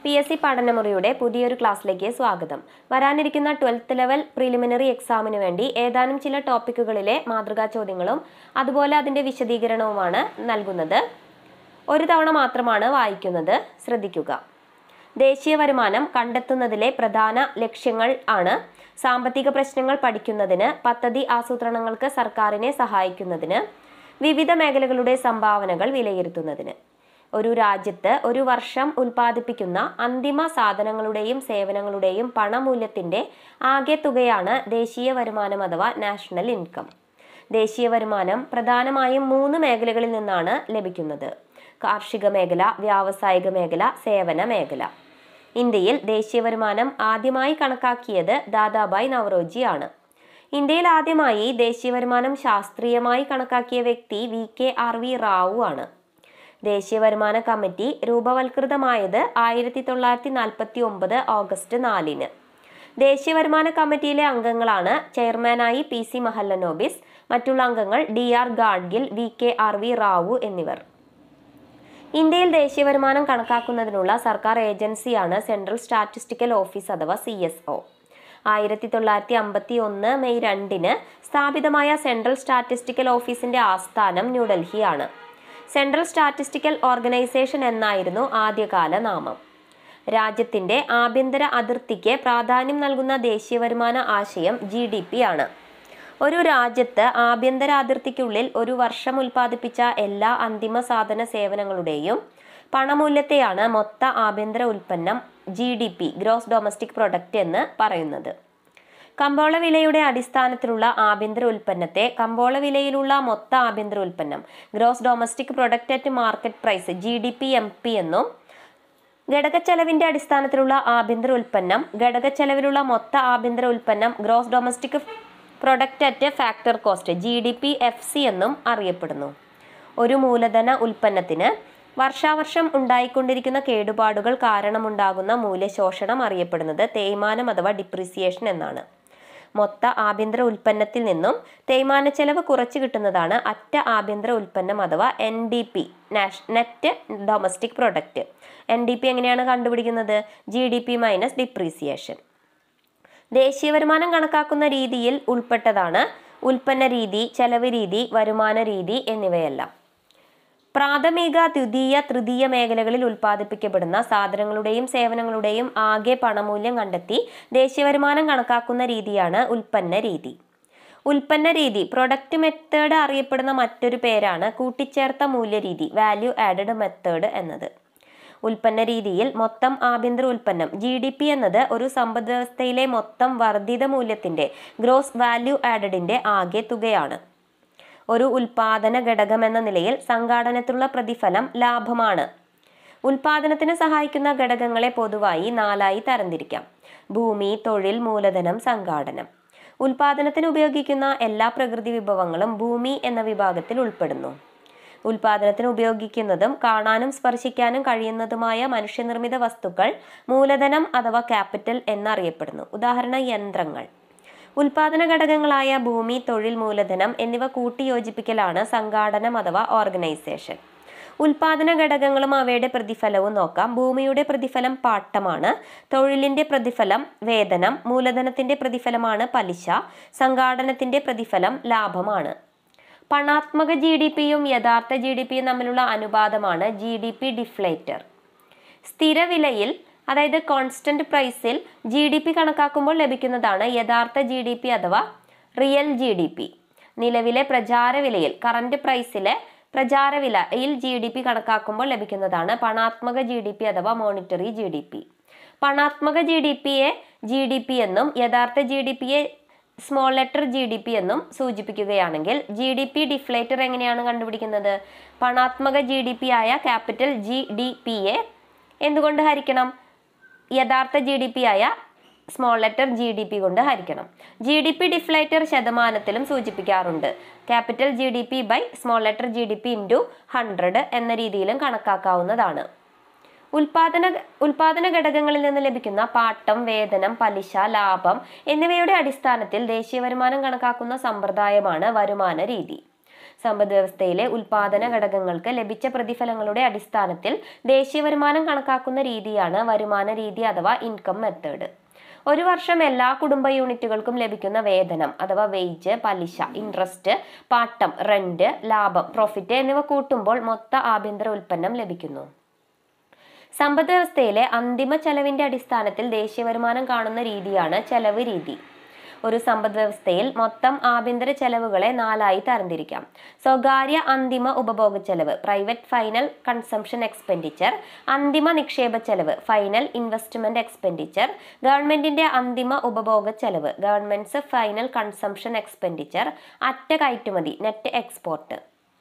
P S C പഠനമുറിയുടെ പുതിയൊരു ക്ലാസ്സിലേക്ക് സ്വാഗതം വരാനിരിക്കുന്ന ട്വൽത്ത് ലെവൽ പ്രിലിമിനറി എക്സാമിന് വേണ്ടി ഏതാനും ചില ടോപ്പിക്കുകളിലെ മാതൃകാ ചോദ്യങ്ങളും അതുപോലെ അതിൻ്റെ വിശദീകരണവുമാണ് നൽകുന്നത് ഒരു തവണ മാത്രമാണ് വായിക്കുന്നത് ശ്രദ്ധിക്കുക ദേശീയ വരുമാനം കണ്ടെത്തുന്നതിലെ പ്രധാന ലക്ഷ്യങ്ങൾ ആണ് സാമ്പത്തിക പ്രശ്നങ്ങൾ പഠിക്കുന്നതിന് പദ്ധതി ആസൂത്രണങ്ങൾക്ക് സർക്കാരിനെ സഹായിക്കുന്നതിന് വിവിധ മേഖലകളുടെ സംഭാവനകൾ വിലയിരുത്തുന്നതിന് ഒരു രാജ്യത്ത് ഒരു വർഷം ഉൽപ്പാദിപ്പിക്കുന്ന അന്തിമ സാധനങ്ങളുടെയും സേവനങ്ങളുടെയും പണമൂല്യത്തിന്റെ ആകെ തുകയാണ് ദേശീയ വരുമാനം അഥവാ നാഷണൽ ഇൻകം ദേശീയ വരുമാനം പ്രധാനമായും മൂന്ന് മേഖലകളിൽ നിന്നാണ് ലഭിക്കുന്നത് കാർഷിക മേഖല വ്യാവസായിക മേഖല സേവന മേഖല ഇന്ത്യയിൽ ദേശീയ വരുമാനം ആദ്യമായി കണക്കാക്കിയത് ദാദാബായ് നവറോജി ആണ് ഇന്ത്യയിൽ ആദ്യമായി ദേശീയ വരുമാനം ശാസ്ത്രീയമായി കണക്കാക്കിയ വ്യക്തി V K R V Rao ആണ് ദേശീയ വരുമാന കമ്മിറ്റി രൂപവൽകൃതമായത് ആയിരത്തി തൊള്ളായിരത്തി നാൽപ്പത്തി ഒമ്പത് ഓഗസ്റ്റ് നാലിന് ദേശീയ വരുമാന കമ്മിറ്റിയിലെ അംഗങ്ങളാണ് ചെയർമാനായി പി സി മഹല്ലനോബിസ് മറ്റുള്ള അംഗങ്ങൾ D R Gadgil V K R V Rao എന്നിവർ ഇന്ത്യയിൽ ദേശീയ വരുമാനം കണക്കാക്കുന്നതിനുള്ള സർക്കാർ ഏജൻസിയാണ് സെൻട്രൽ സ്റ്റാറ്റിസ്റ്റിക്കൽ ഓഫീസ് അഥവാ സി എസ് ഒ ആയിരത്തി തൊള്ളായിരത്തി അമ്പത്തി ഒന്ന് മെയ് രണ്ടിന് സ്ഥാപിതമായ സെൻട്രൽ സ്റ്റാറ്റിസ്റ്റിക്കൽ ഓഫീസിന്റെ ആസ്ഥാനം ന്യൂഡൽഹിയാണ് സെൻട്രൽ സ്റ്റാറ്റിസ്റ്റിക്കൽ ഓർഗനൈസേഷൻ എന്നായിരുന്നു ആദ്യകാല നാമം രാജ്യത്തിന്റെ ആഭ്യന്തര അതിർത്തിക്ക് പ്രാധാന്യം നൽകുന്ന ദേശീയ വരുമാന ആശയം ജി ഡി പി ആണ് ഒരു രാജ്യത്ത് ആഭ്യന്തര അതിർത്തിക്കുള്ളിൽ ഒരു വർഷം ഉൽപ്പാദിപ്പിച്ച എല്ലാ അന്തിമ സാധന സേവനങ്ങളുടെയും പണമൂല്യത്തെയാണ് മൊത്ത ആഭ്യന്തര ഉൽപ്പന്നം G D P gross domestic product എന്ന് പറയുന്നത് കമ്പോള വിലയുടെ അടിസ്ഥാനത്തിലുള്ള ആഭ്യന്തര ഉൽപ്പന്നത്തെ കമ്പോള വിലയിലുള്ള മൊത്ത ആഭ്യന്തര ഉൽപ്പന്നം gross domestic product at market price G D P M P എന്നും ഘടകച്ചെലവിന്റെ അടിസ്ഥാനത്തിലുള്ള ആഭ്യന്തര ഉൽപ്പന്നം ഘടകച്ചെലവിലുള്ള മൊത്ത ആഭ്യന്തര ഉൽപ്പന്നം gross domestic product at factor cost G D P F C എന്നും അറിയപ്പെടുന്നു ഒരു മൂലധന ഉൽപ്പന്നത്തിന് വർഷാവർഷം ഉണ്ടായിക്കൊണ്ടിരിക്കുന്ന കേടുപാടുകൾ കാരണമുണ്ടാകുന്ന മൂല്യശോഷണം അറിയപ്പെടുന്നത് തേയ്മാനം അഥവാ ഡിപ്രിസിയേഷൻ എന്നാണ് മൊത്ത ആഭ്യന്തര ഉൽപ്പന്നത്തിൽ നിന്നും തേയ്മാന ചെലവ് കുറച്ച് കിട്ടുന്നതാണ് അറ്റ ആഭ്യന്തര ഉൽപ്പന്നം അഥവാ N D P net domestic product N D P എങ്ങനെയാണ് കണ്ടുപിടിക്കുന്നത് G D P minus depreciation ദേശീയ വരുമാനം കണക്കാക്കുന്ന രീതിയിൽ ഉൾപ്പെട്ടതാണ് ഉൽപ്പന്ന രീതി ചെലവ് രീതി വരുമാന രീതി എന്നിവയെല്ലാം പ്രാഥമിക ദ്വിതീയ തൃതീയ മേഖലകളിൽ ഉൽപ്പാദിപ്പിക്കപ്പെടുന്ന സാധനങ്ങളുടെയും സേവനങ്ങളുടെയും ആകെ പണമൂല്യം കണ്ടെത്തി ദേശീയ വരുമാനം കണക്കാക്കുന്ന രീതിയാണ് ഉൽപ്പന്ന രീതി ഉൽപ്പന്ന രീതി പ്രൊഡക്റ്റ് മെത്തേഡ് അറിയപ്പെടുന്ന മറ്റൊരു പേരാണ് കൂട്ടിച്ചേർത്ത മൂല്യരീതി വാല്യൂ ആഡഡ് മെത്തേഡ് എന്നത് ഉൽപ്പന്ന രീതിയിൽ മൊത്തം ആഭ്യന്തര ഉൽപ്പന്നം ജി ഡി പി എന്നത് ഒരു സമ്പദ് വ്യവസ്ഥയിലെ മൊത്തം വർദ്ധിത മൂല്യത്തിന്റെ ഗ്രോസ് വാല്യൂ ആഡഡിന്റെ ആകെ തുകയാണ് ഒരു ഉൽപാദന ഘടകം എന്ന നിലയിൽ സംഘാടനത്തിലുള്ള പ്രതിഫലം ലാഭമാണ് ഉൽപാദനത്തിന് സഹായിക്കുന്ന ഘടകങ്ങളെ പൊതുവായി നാലായി തരംതിരിക്കാം ഭൂമി തൊഴിൽ മൂലധനം സംഘാടനം ഉൽപാദനത്തിന് ഉപയോഗിക്കുന്ന എല്ലാ പ്രകൃതി വിഭവങ്ങളും ഭൂമി എന്ന വിഭാഗത്തിൽ ഉൾപ്പെടുന്നു ഉൽപാദനത്തിന് ഉപയോഗിക്കുന്നതും കാണാനും സ്പർശിക്കാനും കഴിയുന്നതുമായ മനുഷ്യനിർമ്മിത വസ്തുക്കൾ മൂലധനം അഥവാ ക്യാപിറ്റൽ എന്നറിയപ്പെടുന്നു ഉദാഹരണ യന്ത്രങ്ങൾ ഉൽപാദന ഘടകങ്ങളായ ഭൂമി തൊഴിൽ മൂലധനം എന്നിവ കൂട്ടിയോജിപ്പിക്കലാണ് സംഘാടനം അഥവാ ഓർഗനൈസേഷൻ ഉൽപാദന ഘടകങ്ങളും അവയുടെ പ്രതിഫലവും നോക്കാം ഭൂമിയുടെ പ്രതിഫലം പാട്ടമാണ് തൊഴിലിന്റെ പ്രതിഫലം വേതനം മൂലധനത്തിന്റെ പ്രതിഫലമാണ് പലിശ സംഘാടനത്തിന്റെ പ്രതിഫലം ലാഭമാണ് പണാത്മക ജി ഡി പിയും യഥാർത്ഥ ജി ഡി പിയും തമ്മിലുള്ള അനുപാതമാണ് ജി ഡി പി ഡിഫ്ലേറ്റർ സ്ഥിരവിലയിൽ അതായത് കോൺസ്റ്റന്റ് പ്രൈസിൽ ജി ഡി പി കണക്കാക്കുമ്പോൾ ലഭിക്കുന്നതാണ് യഥാർത്ഥ ജി ഡി പി അഥവാ റിയൽ ജി ഡി പി നിലവിലെ പ്രചാര വിലയിൽ കറന്റ് പ്രൈസിലെ പ്രചാര വിലയിൽ ജി ഡി പി കണക്കാക്കുമ്പോൾ ലഭിക്കുന്നതാണ് പണാത്മക ജി ഡി പി അഥവാ മോണിറ്ററി ജി ഡി പി പണാത്മക ജി ഡി പിയെ ജി ഡി പി എന്നും യഥാർത്ഥ ജി ഡി പിയെ small letter G D P എന്നും സൂചിപ്പിക്കുകയാണെങ്കിൽ ജി ഡി പി ഡിഫ്ലേറ്റർ എങ്ങനെയാണ് കണ്ടുപിടിക്കുന്നത് പണാത്മക ജി ഡി പി ആയ ക്യാപിറ്റൽ ജി ഡി പിയെ എന്തുകൊണ്ട് ഹരിക്കണം യഥാർത്ഥ ജി ഡി പി ആയ small letter G D P കൊണ്ട് ഹരിക്കണം ജി ഡി പി ഡിഫ്ലേറ്റർ ശതമാനത്തിലും സൂചിപ്പിക്കാറുണ്ട് capital G D P by small letter G D P into hundred എന്ന രീതിയിലും കണക്കാക്കാവുന്നതാണ് ഉൽപാദന ഉൽപാദന ഘടകങ്ങളിൽ നിന്ന് ലഭിക്കുന്ന പാട്ടം വേതനം പലിശ ലാഭം എന്നിവയുടെ അടിസ്ഥാനത്തിൽ ദേശീയ വരുമാനം കണക്കാക്കുന്ന സമ്പ്രദായമാണ് വരുമാന രീതി സമ്പദ് വ്യവസ്ഥയിലെ ഉൽപാദന ഘടകങ്ങൾക്ക് ലഭിച്ച പ്രതിഫലങ്ങളുടെ അടിസ്ഥാനത്തിൽ ദേശീയ വരുമാനം കണക്കാക്കുന്ന രീതിയാണ് വരുമാന രീതി അഥവാ ഇൻകം മെത്തേഡ് ഒരു വർഷം എല്ലാ കുടുംബ യൂണിറ്റുകൾക്കും ലഭിക്കുന്ന വേതനം അഥവാ വേജ് പലിശ ഇൻട്രസ്റ്റ് പാട്ടം റെന്റ് ലാഭം പ്രോഫിറ്റ് എന്നിവ കൂട്ടുമ്പോൾ മൊത്ത ആഭ്യന്തര ഉൽപ്പന്നം ലഭിക്കുന്നു സമ്പദ് വ്യവസ്ഥയിലെ അന്തിമ ചെലവിന്റെ അടിസ്ഥാനത്തിൽ ദേശീയ വരുമാനം കാണുന്ന രീതിയാണ് ചെലവ് രീതി ഒരു സമ്പദ് വ്യവസ്ഥയിൽ മൊത്തം ആഭ്യന്തര ചെലവുകളെ നാലായി തരംതിരിക്കാം സ്വകാര്യ അന്തിമ ഉപഭോഗ ചെലവ് പ്രൈവറ്റ് ഫൈനൽ കൺസംഷൻ എക്സ്പെൻഡിച്ചർ അന്തിമ നിക്ഷേപ ചെലവ് ഫൈനൽ ഇൻവെസ്റ്റ്മെന്റ് എക്സ്പെൻഡിച്ചർ ഗവൺമെന്റിന്റെ അന്തിമ ഉപഭോഗ ചെലവ് ഗവൺമെന്റ്സ് ഫൈനൽ കൺസംഷൻ എക്സ്പെൻഡിച്ചർ അറ്റ കയറ്റുമതി നെറ്റ് എക്സ്പോർട്ട്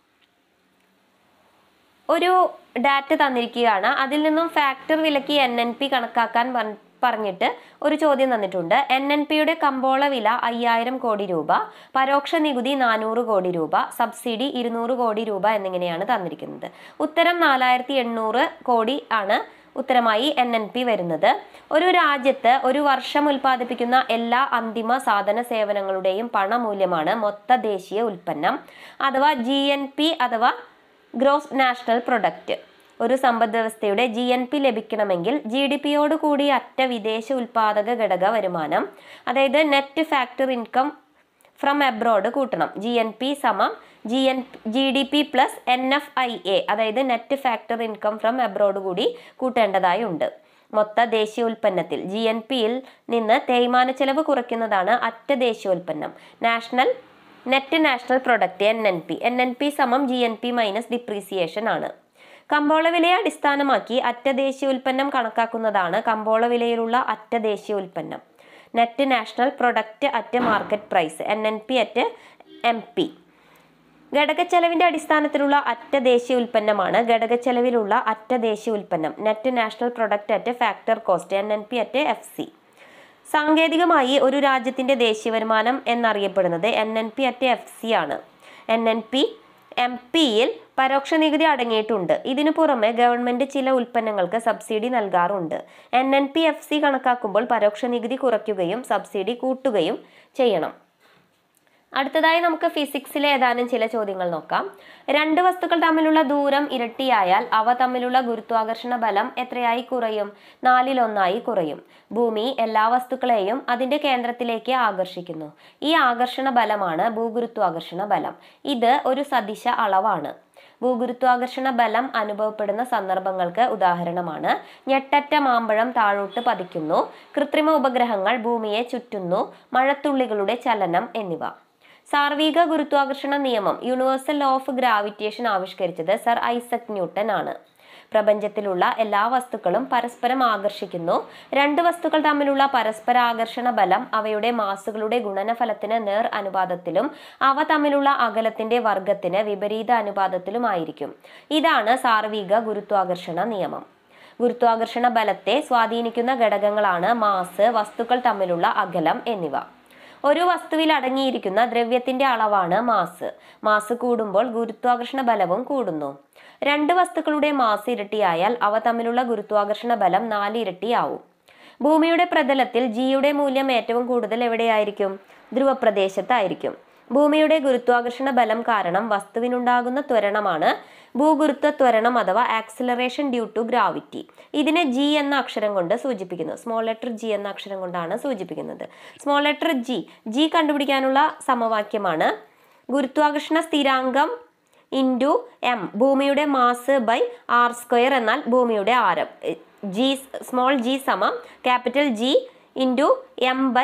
ഒരു ഡാറ്റ തന്നിരിക്കുകയാണ് അതിൽ നിന്നും ഫാക്ടർ വിലക്ക് എൻ എൻ പി കണക്കാക്കാൻ പറ- പറഞ്ഞിട്ട് ഒരു ചോദ്യം തന്നിട്ടുണ്ട് എൻ എൻ പിയുടെ കമ്പോള വില അയ്യായിരം കോടി രൂപ പരോക്ഷ നികുതി നാനൂറ് കോടി രൂപ സബ്സിഡി ഇരുന്നൂറ് കോടി രൂപ എന്നിങ്ങനെയാണ് തന്നിരിക്കുന്നത് ഉത്തരം നാലായിരത്തി എണ്ണൂറ് കോടി ആണ് ഉത്തരമായി എൻ എൻ പി വരുന്നത് ഒരു രാജ്യത്ത് ഒരു വർഷം ഉൽപ്പാദിപ്പിക്കുന്ന എല്ലാ അന്തിമ സാധന സേവനങ്ങളുടെയും പണമൂല്യമാണ് മൊത്ത ദേശീയ ഉൽപ്പന്നം അഥവാ ജി എൻ പി അഥവാ ഗ്രോസ് നാഷണൽ പ്രൊഡക്റ്റ് ഒരു സമ്പദ് വ്യവസ്ഥയുടെ ജി എൻ പി ലഭിക്കണമെങ്കിൽ ജി ഡി പിയോട് കൂടി അറ്റ വിദേശ ഉൽപാദക ഘടക വരുമാനം അതായത് net factor income from abroad കൂട്ടണം ജി എൻ പി സമം G N G D P plus N F I A അതായത് net factor income from abroad കൂടി കൂട്ടേണ്ടതായി ഉണ്ട് മൊത്ത ദേശീയ ഉൽപ്പന്നത്തിൽ ജി എൻ പിയിൽ നിന്ന് തേയ്മാന ചെലവ് കുറയ്ക്കുന്നതാണ് അറ്റ ദേശീയോൽപ്പന്നം national net national product N N P N N P സമം G N P minus depreciation ആണ് കമ്പോള വിലയെ അടിസ്ഥാനമാക്കി അറ്റ ദേശീയ ഉൽപ്പന്നം കണക്കാക്കുന്നതാണ് കമ്പോള വിലയിലുള്ള അറ്റ ദേശീയ ഉൽപ്പന്നം net national product at market price N N P at M P ഘടകച്ചെലവിന്റെ അടിസ്ഥാനത്തിലുള്ള അറ്റ ദേശീയ ഉൽപ്പന്നമാണ് ഘടകച്ചെലവിലുള്ള അറ്റ ദേശീയ ഉൽപ്പന്നം net national product at factor cost N N P at F C സാങ്കേതികമായി ഒരു രാജ്യത്തിന്റെ ദേശീയ വരുമാനം എന്നറിയപ്പെടുന്നത് N N P at F C ആണ് എൻ എൻ പി എം പിയിൽ പരോക്ഷ നികുതി അടങ്ങിയിട്ടുണ്ട് ഇതിനു പുറമെ ഗവൺമെന്റ് ചില ഉൽപ്പന്നങ്ങൾക്ക് സബ്സിഡി നൽകാറുണ്ട് N N P F C കണക്കാക്കുമ്പോൾ പരോക്ഷ നികുതി കുറയ്ക്കുകയും സബ്സിഡി കൂട്ടുകയും ചെയ്യണം അടുത്തതായി നമുക്ക് ഫിസിക്സിലെ ഏതാനും ചില ചോദ്യങ്ങൾ നോക്കാം രണ്ട് വസ്തുക്കൾ തമ്മിലുള്ള ദൂരം ഇരട്ടിയായാൽ അവ തമ്മിലുള്ള ഗുരുത്വാകർഷണ ബലം എത്രയായി കുറയും നാലിലൊന്നായി കുറയും ഭൂമി എല്ലാ വസ്തുക്കളെയും അതിന്റെ കേന്ദ്രത്തിലേക്ക് ആകർഷിക്കുന്നു ഈ ആകർഷണ ബലമാണ് ഭൂഗുരുത്വാകർഷണ ബലം ഇത് ഒരു സദിശ അളവാണ് ഭൂഗുരുത്വാകർഷണ ബലം അനുഭവപ്പെടുന്ന സന്ദർഭങ്ങൾക്ക് ഉദാഹരണമാണ് ഞെട്ടറ്റ മാമ്പഴം താഴോട്ട് പതിക്കുന്നു കൃത്രിമ ഉപഗ്രഹങ്ങൾ ഭൂമിയെ ചുറ്റുന്നു മഴത്തുള്ളികളുടെ ചലനം എന്നിവ സാർവിക ഗുരുത്വാകർഷണ നിയമം യൂണിവേഴ്സൽ ലോ ഓഫ് ഗ്രാവിറ്റേഷൻ ആവിഷ്കരിച്ചത് സർ ഐസക് ന്യൂട്ടൻ ആണ് പ്രപഞ്ചത്തിലുള്ള എല്ലാ വസ്തുക്കളും പരസ്പരം ആകർഷിക്കുന്നു രണ്ട് വസ്തുക്കൾ തമ്മിലുള്ള പരസ്പരാകർഷണ ബലം അവയുടെ മാസുകളുടെ ഗുണനഫലത്തിന് നേർ അനുപാതത്തിലും അവ തമ്മിലുള്ള അകലത്തിന്റെ വർഗത്തിന് വിപരീത അനുപാതത്തിലുമായിരിക്കും ഇതാണ് സാർവിക ഗുരുത്വാകർഷണ നിയമം ഗുരുത്വാകർഷണ ബലത്തെ സ്വാധീനിക്കുന്ന ഘടകങ്ങളാണ് മാസ് വസ്തുക്കൾ തമ്മിലുള്ള അകലം എന്നിവ ഒരു വസ്തുവിൽ അടങ്ങിയിരിക്കുന്ന ദ്രവ്യത്തിന്റെ അളവാണ് മാസ് മാസ് കൂടുമ്പോൾ ഗുരുത്വാകർഷണ ബലവും കൂടുന്നു രണ്ട് വസ്തുക്കളുടെ മാസ് ഇരട്ടിയായാൽ അവ തമ്മിലുള്ള ഗുരുത്വാകർഷണ ബലം നാല് ഇരട്ടിയാവും ഭൂമിയുടെ പ്രതലത്തിൽ ജിയുടെ മൂല്യം ഏറ്റവും കൂടുതൽ എവിടെയായിരിക്കും ധ്രുവപ്രദേശത്തായിരിക്കും ഭൂമിയുടെ ഗുരുത്വാകർഷണ ബലം കാരണം വസ്തുവിനുണ്ടാകുന്ന ത്വരണമാണ് ഭൂഗുരുത്വ ത്വരണം അഥവാ ആക്സിലറേഷൻ ഡ്യൂ ടു ഗ്രാവിറ്റി ഇതിനെ ജി എന്ന അക്ഷരം കൊണ്ട് സൂചിപ്പിക്കുന്നു സ്മോൾ ലെറ്റർ ജി എന്ന അക്ഷരം കൊണ്ടാണ് സൂചിപ്പിക്കുന്നത് സ്മോൾ ലെറ്റർ ജി ജി കണ്ടുപിടിക്കാനുള്ള സമവാക്യമാണ് ഗുരുത്വാകർഷണ സ്ഥിരാങ്കം ഇൻറ്റു എം ഭൂമിയുടെ മാസ് ബൈ ആർ സ്ക്വയർ എന്നാൽ ഭൂമിയുടെ ആരം ജി സ്മോൾ ജി സമം capital G into M by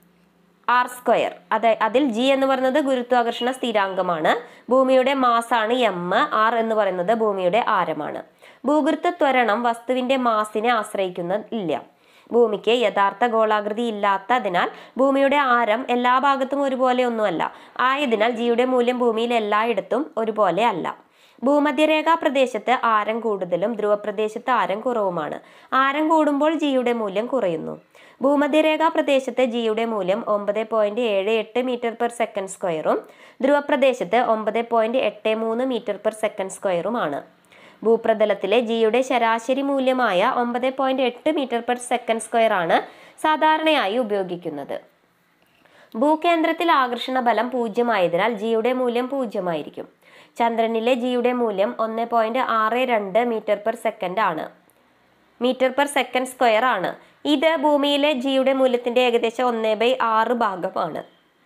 R square അതെ അതിൽ ജി എന്ന് പറയുന്നത് ഗുരുത്വാകർഷണ സ്ഥിരാങ്കമാണ് ഭൂമിയുടെ മാസാണ് എം ആർ എന്ന് പറയുന്നത് ഭൂമിയുടെ ആരമാണ് ഭൂഗുരുത്വ ത്വരണം വസ്തുവിന്റെ മാസിനെ ആശ്രയിക്കുന്നില്ല ഭൂമിക്ക് യഥാർത്ഥ ഗോളാകൃതി ഇല്ലാത്തതിനാൽ ഭൂമിയുടെ ആരം എല്ലാ ഭാഗത്തും ഒരുപോലെ ഒന്നുമല്ല ആയതിനാൽ ജിയുടെ മൂല്യം ഭൂമിയിൽ എല്ലായിടത്തും ഒരുപോലെ അല്ല ഭൂമധ്യരേഖാ പ്രദേശത്ത് ആരം കൂടുതലും ധ്രുവപ്രദേശത്ത് ആരം കുറവുമാണ് ആരം കൂടുമ്പോൾ ജിയുടെ മൂല്യം കുറയുന്നു ഭൂമധ്യരേഖാ പ്രദേശത്ത് ജിയുടെ മൂല്യം ഒമ്പത് പോയിന്റ് ഏഴ് എട്ട് മീറ്റർ പെർ സെക്കൻഡ് സ്ക്വയറും ധ്രുവപ്രദേശത്ത് ഒമ്പത് പോയിന്റ് എട്ട് മൂന്ന് മീറ്റർ പെർ സെക്കൻഡ് സ്ക്വയറുമാണ് ഭൂപ്രതലത്തിലെ ജിയുടെ ശരാശരി മൂല്യമായ ഒമ്പത് പോയിന്റ് എട്ട് മീറ്റർ പെർ സെക്കൻഡ് സ്ക്വയർ ആണ് സാധാരണയായി ഉപയോഗിക്കുന്നത് ഭൂകേന്ദ്രത്തിൽ ആകർഷണ ബലം പൂജ്യമായതിനാൽ ജിയുടെ മൂല്യം പൂജ്യമായിരിക്കും ചന്ദ്രനിലെ ജിയുടെ മൂല്യം ഒന്ന് പോയിന്റ് ആറ് രണ്ട് മീറ്റർ പെർ സെക്കൻഡ് ആണ് മീറ്റർ പെർ സെക്കൻഡ് സ്ക്വയർ ആണ് ഇത് ഭൂമിയിലെ ജിയുടെ മൂല്യത്തിന്റെ ഏകദേശം ഒന്ന് ബൈ ആറ് ഭാഗമാണ്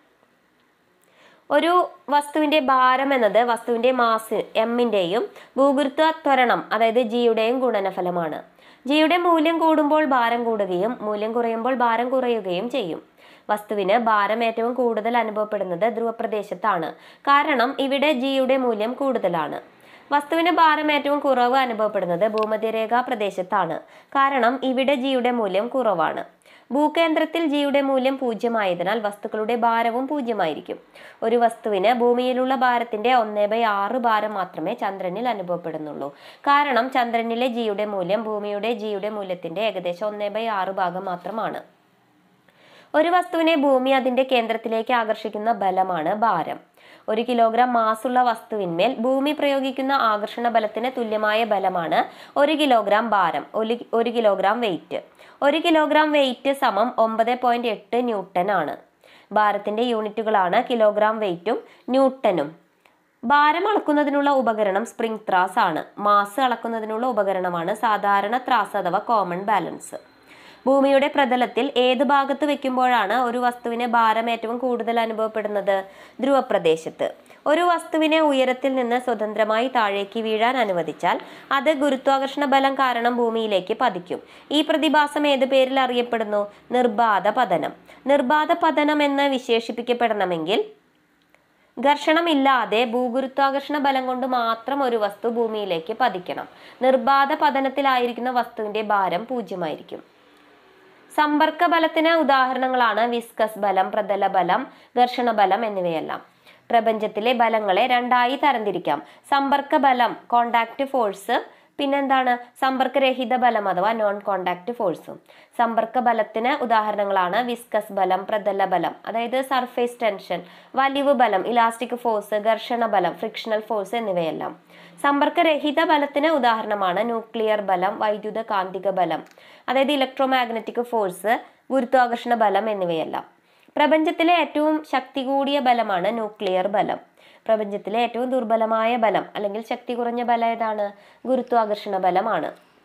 ഒരു വസ്തുവിന്റെ ഭാരം എന്നത് വസ്തുവിന്റെ മാസ് എമ്മിന്റെയും ഭൂഗുരുത്വ ത്വരണം അതായത് ജിയുടെയും ഗുണനഫലമാണ് ജിയുടെ മൂല്യം കൂടുമ്പോൾ ഭാരം കൂടുകയും മൂല്യം കുറയുമ്പോൾ ഭാരം കുറയുകയും ചെയ്യും വസ്തുവിന് ഭാരം ഏറ്റവും കൂടുതൽ അനുഭവപ്പെടുന്നത് ധ്രുവപ്രദേശത്താണ് കാരണം ഇവിടെ ജിയുടെ മൂല്യം കൂടുതലാണ് വസ്തുവിന് ഭാരം ഏറ്റവും കുറവ് അനുഭവപ്പെടുന്നത് ഭൂമധ്യരേഖാ പ്രദേശത്താണ് കാരണം ഇവിടെ ജിയുടെ മൂല്യം കുറവാണ് ഭൂകേന്ദ്രത്തിൽ ജിയുടെ മൂല്യം പൂജ്യമായതിനാൽ വസ്തുക്കളുടെ ഭാരവും പൂജ്യമായിരിക്കും ഒരു വസ്തുവിന് ഭൂമിയിലുള്ള ഭാരത്തിന്റെ ഒന്നേ ബൈ ആറ് ഭാരം മാത്രമേ ചന്ദ്രനിൽ അനുഭവപ്പെടുന്നുള്ളൂ കാരണം ചന്ദ്രനിലെ ജിയുടെ മൂല്യം ഭൂമിയുടെ ജിയുടെ മൂല്യത്തിന്റെ ഏകദേശം ഒന്നേ ബൈ ആറ് ഭാഗം മാത്രമാണ് ഒരു വസ്തുവിനെ ഭൂമി അതിന്റെ കേന്ദ്രത്തിലേക്ക് ആകർഷിക്കുന്ന ബലമാണ് ഭാരം ഒരു കിലോഗ്രാം മാസുള്ള വസ്തുവിന്മേൽ ഭൂമി പ്രയോഗിക്കുന്ന ആകർഷണ ബലത്തിന് തുല്യമായ ബലമാണ് ഒരു കിലോഗ്രാം ഭാരം ഒരു ഒരു കിലോഗ്രാം വെയിറ്റ് ഒരു കിലോഗ്രാം വെയിറ്റ് സമം ഒമ്പത് പോയിന്റ് എട്ട് ന്യൂട്ടൺ ആണ് ഭാരത്തിന്റെ യൂണിറ്റുകളാണ് കിലോഗ്രാം വെയിറ്റും ന്യൂട്ടനും ഭാരം അളക്കുന്നതിനുള്ള ഉപകരണം സ്പ്രിംഗ് ത്രാസ് ആണ് മാസ് അളക്കുന്നതിനുള്ള ഉപകരണമാണ് സാധാരണ ത്രാസ് അഥവാ കോമൺ ബാലൻസ് ഭൂമിയുടെ പ്രതലത്തിൽ ഏത് ഭാഗത്ത് വെക്കുമ്പോഴാണ് ഒരു വസ്തുവിന് ഭാരം ഏറ്റവും കൂടുതൽ അനുഭവപ്പെടുന്നത് ധ്രുവപ്രദേശത്ത് ഒരു വസ്തുവിനെ ഉയരത്തിൽ നിന്ന് സ്വതന്ത്രമായി താഴേക്ക് വീഴാൻ അനുവദിച്ചാൽ അത് ഗുരുത്വാകർഷണ ബലം കാരണം ഭൂമിയിലേക്ക് പതിക്കും ഈ പ്രതിഭാസം ഏത് പേരിൽ അറിയപ്പെടുന്നു നിർബാധ പതനം നിർബാധ പതനം എന്ന് വിശേഷിപ്പിക്കപ്പെടണമെങ്കിൽ ഘർഷണമില്ലാതെ ഭൂഗുരുത്വാകർഷണ ബലം കൊണ്ട് മാത്രം ഒരു വസ്തു ഭൂമിയിലേക്ക് പതിക്കണം നിർബാധ പതനത്തിലായിരിക്കുന്ന വസ്തുവിന്റെ ഭാരം പൂജ്യമായിരിക്കും സമ്പർക്ക ബലത്തിന് ഉദാഹരണങ്ങളാണ് വിസ്കസ് ബലം പ്രതല ബലം ഘർഷണ ബലം എന്നിവയെല്ലാം പ്രപഞ്ചത്തിലെ ബലങ്ങളെ രണ്ടായി തരംതിരിക്കാം സമ്പർക്ക ബലം കോണ്ടാക്ട് ഫോഴ്സ് പിന്നെന്താണ് സമ്പർക്കരഹിത ബലം അഥവാ നോൺ കോണ്ടാക്ട് ഫോഴ്സും സമ്പർക്ക ബലത്തിന് ഉദാഹരണങ്ങളാണ് വിസ്കസ് ബലം പ്രതല ബലം അതായത് സർഫേസ് ടെൻഷൻ വലിവ് ബലം ഇലാസ്റ്റിക് ഫോഴ്സ് ഘർഷണ ബലം ഫ്രിക്ഷണൽ ഫോഴ്സ് എന്നിവയെല്ലാം സമ്പർക്കരഹിത ബലത്തിന് ഉദാഹരണമാണ് ന്യൂക്ലിയർ ബലം വൈദ്യുത കാന്തിക ബലം അതായത് ഇലക്ട്രോ മാഗ്നറ്റിക് ഫോഴ്സ് ഗുരുത്വാകർഷണ ബലം എന്നിവയെല്ലാം പ്രപഞ്ചത്തിലെ ഏറ്റവും ശക്തി കൂടിയ ബലമാണ് ന്യൂക്ലിയർ ബലം പ്രപഞ്ചത്തിലെ ഏറ്റവും ദുർബലമായ ബലം അല്ലെങ്കിൽ ശക്തി കുറഞ്ഞ ബലം ഏതാണ് ഗുരുത്വാകർഷണ ബലമാണ്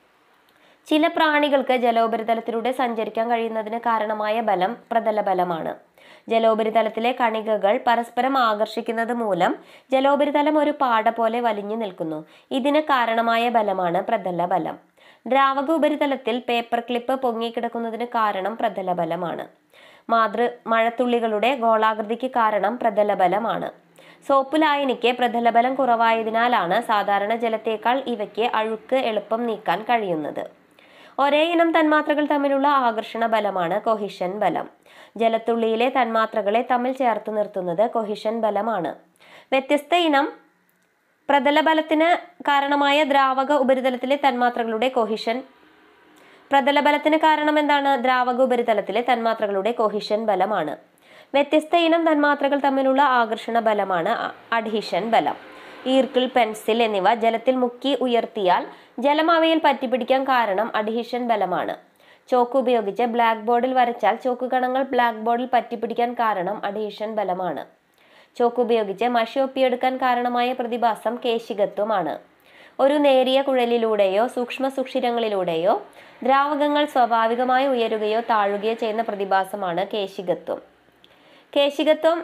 ചില പ്രാണികൾക്ക് ജലോപരിതലത്തിലൂടെ സഞ്ചരിക്കാൻ കഴിയുന്നതിന് കാരണമായ ബലം പ്രതല ബലമാണ് ജലോപരിതലത്തിലെ കണികകൾ പരസ്പരം ആകർഷിക്കുന്നത് മൂലം ജലോപരിതലം ഒരു പാട പോലെ വലിഞ്ഞു നിൽക്കുന്നു ഇതിന് കാരണമായ ബലമാണ് പ്രതല ബലം ദ്രാവക ഉപരിതലത്തിൽ പേപ്പർ ക്ലിപ്പ് പൊങ്ങിക്കിടക്കുന്നതിന് കാരണം പ്രതല ബലമാണ് മാതൃ മഴത്തുള്ളികളുടെ ഗോളാകൃതിക്ക് കാരണം പ്രതല ബലമാണ് സോപ്പ് ലായനിക്ക് പ്രതലബലം കുറവായതിനാലാണ് സാധാരണ ജലത്തേക്കാൾ ഇവയ്ക്ക് അഴുക്ക് എളുപ്പം നീക്കാൻ കഴിയുന്നത് ഒരേ ഇനം തന്മാത്രകൾ തമ്മിലുള്ള ആകർഷണ ബലമാണ് കൊഹിഷൻ ബലം ജലത്തുള്ളിയിലെ തന്മാത്രകളെ തമ്മിൽ ചേർത്ത് നിർത്തുന്നത് കൊഹിഷൻ ബലമാണ് വ്യത്യസ്ത ഇനം പ്രതലബലത്തിന് കാരണമായ ദ്രാവക ഉപരിതലത്തിലെ തന്മാത്രകളുടെ കൊഹിഷൻ പ്രതലബലത്തിന് കാരണം എന്താണ് ദ്രാവക ഉപരിതലത്തിലെ തന്മാത്രകളുടെ കൊഹിഷൻ ബലമാണ് വ്യത്യസ്ത ഇനം തന്മാത്രകൾ തമ്മിലുള്ള ആകർഷണ ബലമാണ് അഡ്ഹിഷൻ ബലം ഈർക്കിൾ പെൻസിൽ എന്നിവ ജലത്തിൽ മുക്കി ഉയർത്തിയാൽ ജലം അവയിൽ പറ്റിപ്പിടിക്കാൻ കാരണം അഡ്ഹിഷൻ ബലമാണ് ചോക്ക് ഉപയോഗിച്ച് ബ്ലാക്ക് ബോർഡിൽ വരച്ചാൽ ചോക്ക് കണങ്ങൾ ബ്ലാക്ക് ബോർഡിൽ പറ്റിപ്പിടിക്കാൻ കാരണം അഡ്ഹീഷൻ ബലമാണ് ചോക്ക് ഉപയോഗിച്ച് മഷി ഒപ്പിയെടുക്കാൻ കാരണമായ പ്രതിഭാസം കേശികത്വമാണ് ഒരു നേരിയ കുഴലിലൂടെയോ സൂക്ഷ്മ സുഷിരങ്ങളിലൂടെയോ ദ്രാവകങ്ങൾ സ്വാഭാവികമായി ഉയരുകയോ താഴുകയോ ചെയ്യുന്ന പ്രതിഭാസമാണ് കേശികത്വം കേശികത്വം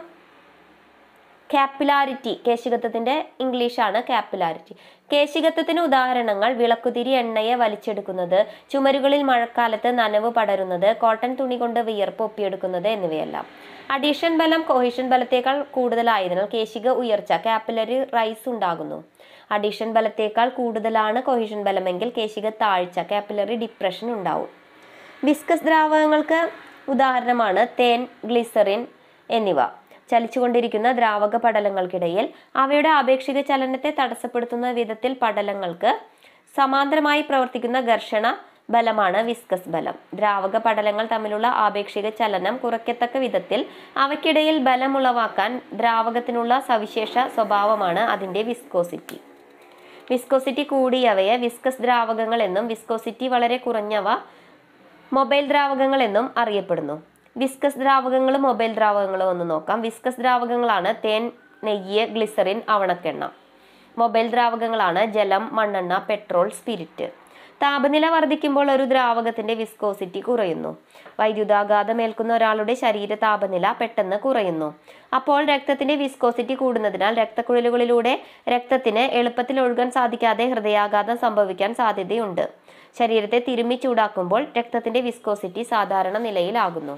കാപ്പിലാരിറ്റി കേശികത്വത്തിന്റെ ഇംഗ്ലീഷാണ് കാപ്പിലാരിറ്റി കേശികത്വത്തിന് ഉദാഹരണങ്ങൾ വിളക്കുതിരി എണ്ണയെ വലിച്ചെടുക്കുന്നത് ചുമരുകളിൽ മഴക്കാലത്ത് നനവ് പടരുന്നത് കോട്ടൺ തുണി കൊണ്ട് വിയർപ്പ് ഒപ്പിയെടുക്കുന്നത് എന്നിവയെല്ലാം അഡീഷൻ ബലം കൊഹിഷൻ ബലത്തേക്കാൾ കൂടുതലായതിനാൽ കേശിക ഉയർച്ച കാപ്പിലറി റൈസ് ഉണ്ടാകുന്നു അഡീഷൻ ബലത്തേക്കാൾ കൂടുതലാണ് കൊഹിഷൻ ബലമെങ്കിൽ കേശിക താഴ്ച കാപ്പിലറി ഡിപ്രഷൻ ഉണ്ടാവും വിസ്കസ് ദ്രാവകങ്ങൾക്ക് ഉദാഹരണമാണ് തേൻ ഗ്ലിസറിൻ എന്നിവ ചലിച്ചുകൊണ്ടിരിക്കുന്ന ദ്രാവക പടലങ്ങൾക്കിടയിൽ അവയുടെ ആപേക്ഷിക ചലനത്തെ തടസ്സപ്പെടുത്തുന്ന വിധത്തിൽ പടലങ്ങൾക്ക് സമാന്തരമായി പ്രവർത്തിക്കുന്ന ഘർഷണ ബലമാണ് വിസ്കസ് ബലം ദ്രാവക പടലങ്ങൾ തമ്മിലുള്ള ആപേക്ഷിക ചലനം കുറയ്ക്കത്തക്ക വിധത്തിൽ അവയ്ക്കിടയിൽ ബലം ഉളവാക്കാൻ ദ്രാവകത്തിനുള്ള സവിശേഷ സ്വഭാവമാണ് അതിൻ്റെ വിസ്കോസിറ്റി വിസ്കോസിറ്റി കൂടിയവയെ വിസ്കസ് ദ്രാവകങ്ങൾ എന്നും വിസ്കോസിറ്റി വളരെ കുറഞ്ഞവ മൊബൈൽ ദ്രാവകങ്ങൾ എന്നും അറിയപ്പെടുന്നു വിസ്കസ് ദ്രാവകങ്ങളും മൊബൈൽ ദ്രാവകങ്ങളും ഒന്ന് നോക്കാം വിസ്കസ് ദ്രാവകങ്ങളാണ് തേൻ നെയ്യ് ഗ്ലിസറിൻ അവണക്കെണ്ണ മൊബൈൽ ദ്രാവകങ്ങളാണ് ജലം മണ്ണെണ്ണ പെട്രോൾ സ്പിരിറ്റ് താപനില വർദ്ധിക്കുമ്പോൾ ഒരു ദ്രാവകത്തിന്റെ വിസ്കോസിറ്റി കുറയുന്നു വൈദ്യുതാഘാതം ഏൽക്കുന്ന ഒരാളുടെ ശരീര താപനില പെട്ടെന്ന് കുറയുന്നു അപ്പോൾ രക്തത്തിന്റെ വിസ്കോസിറ്റി കൂടുന്നതിനാൽ രക്തക്കുഴലുകളിലൂടെ രക്തത്തിന് എളുപ്പത്തിൽ ഒഴുകാൻ സാധിക്കാതെ ഹൃദയാഘാതം സംഭവിക്കാൻ സാധ്യതയുണ്ട് ശരീരത്തെ തിരുമ്മി ചൂടാക്കുമ്പോൾ രക്തത്തിന്റെ വിസ്കോസിറ്റി സാധാരണ നിലയിലാകുന്നു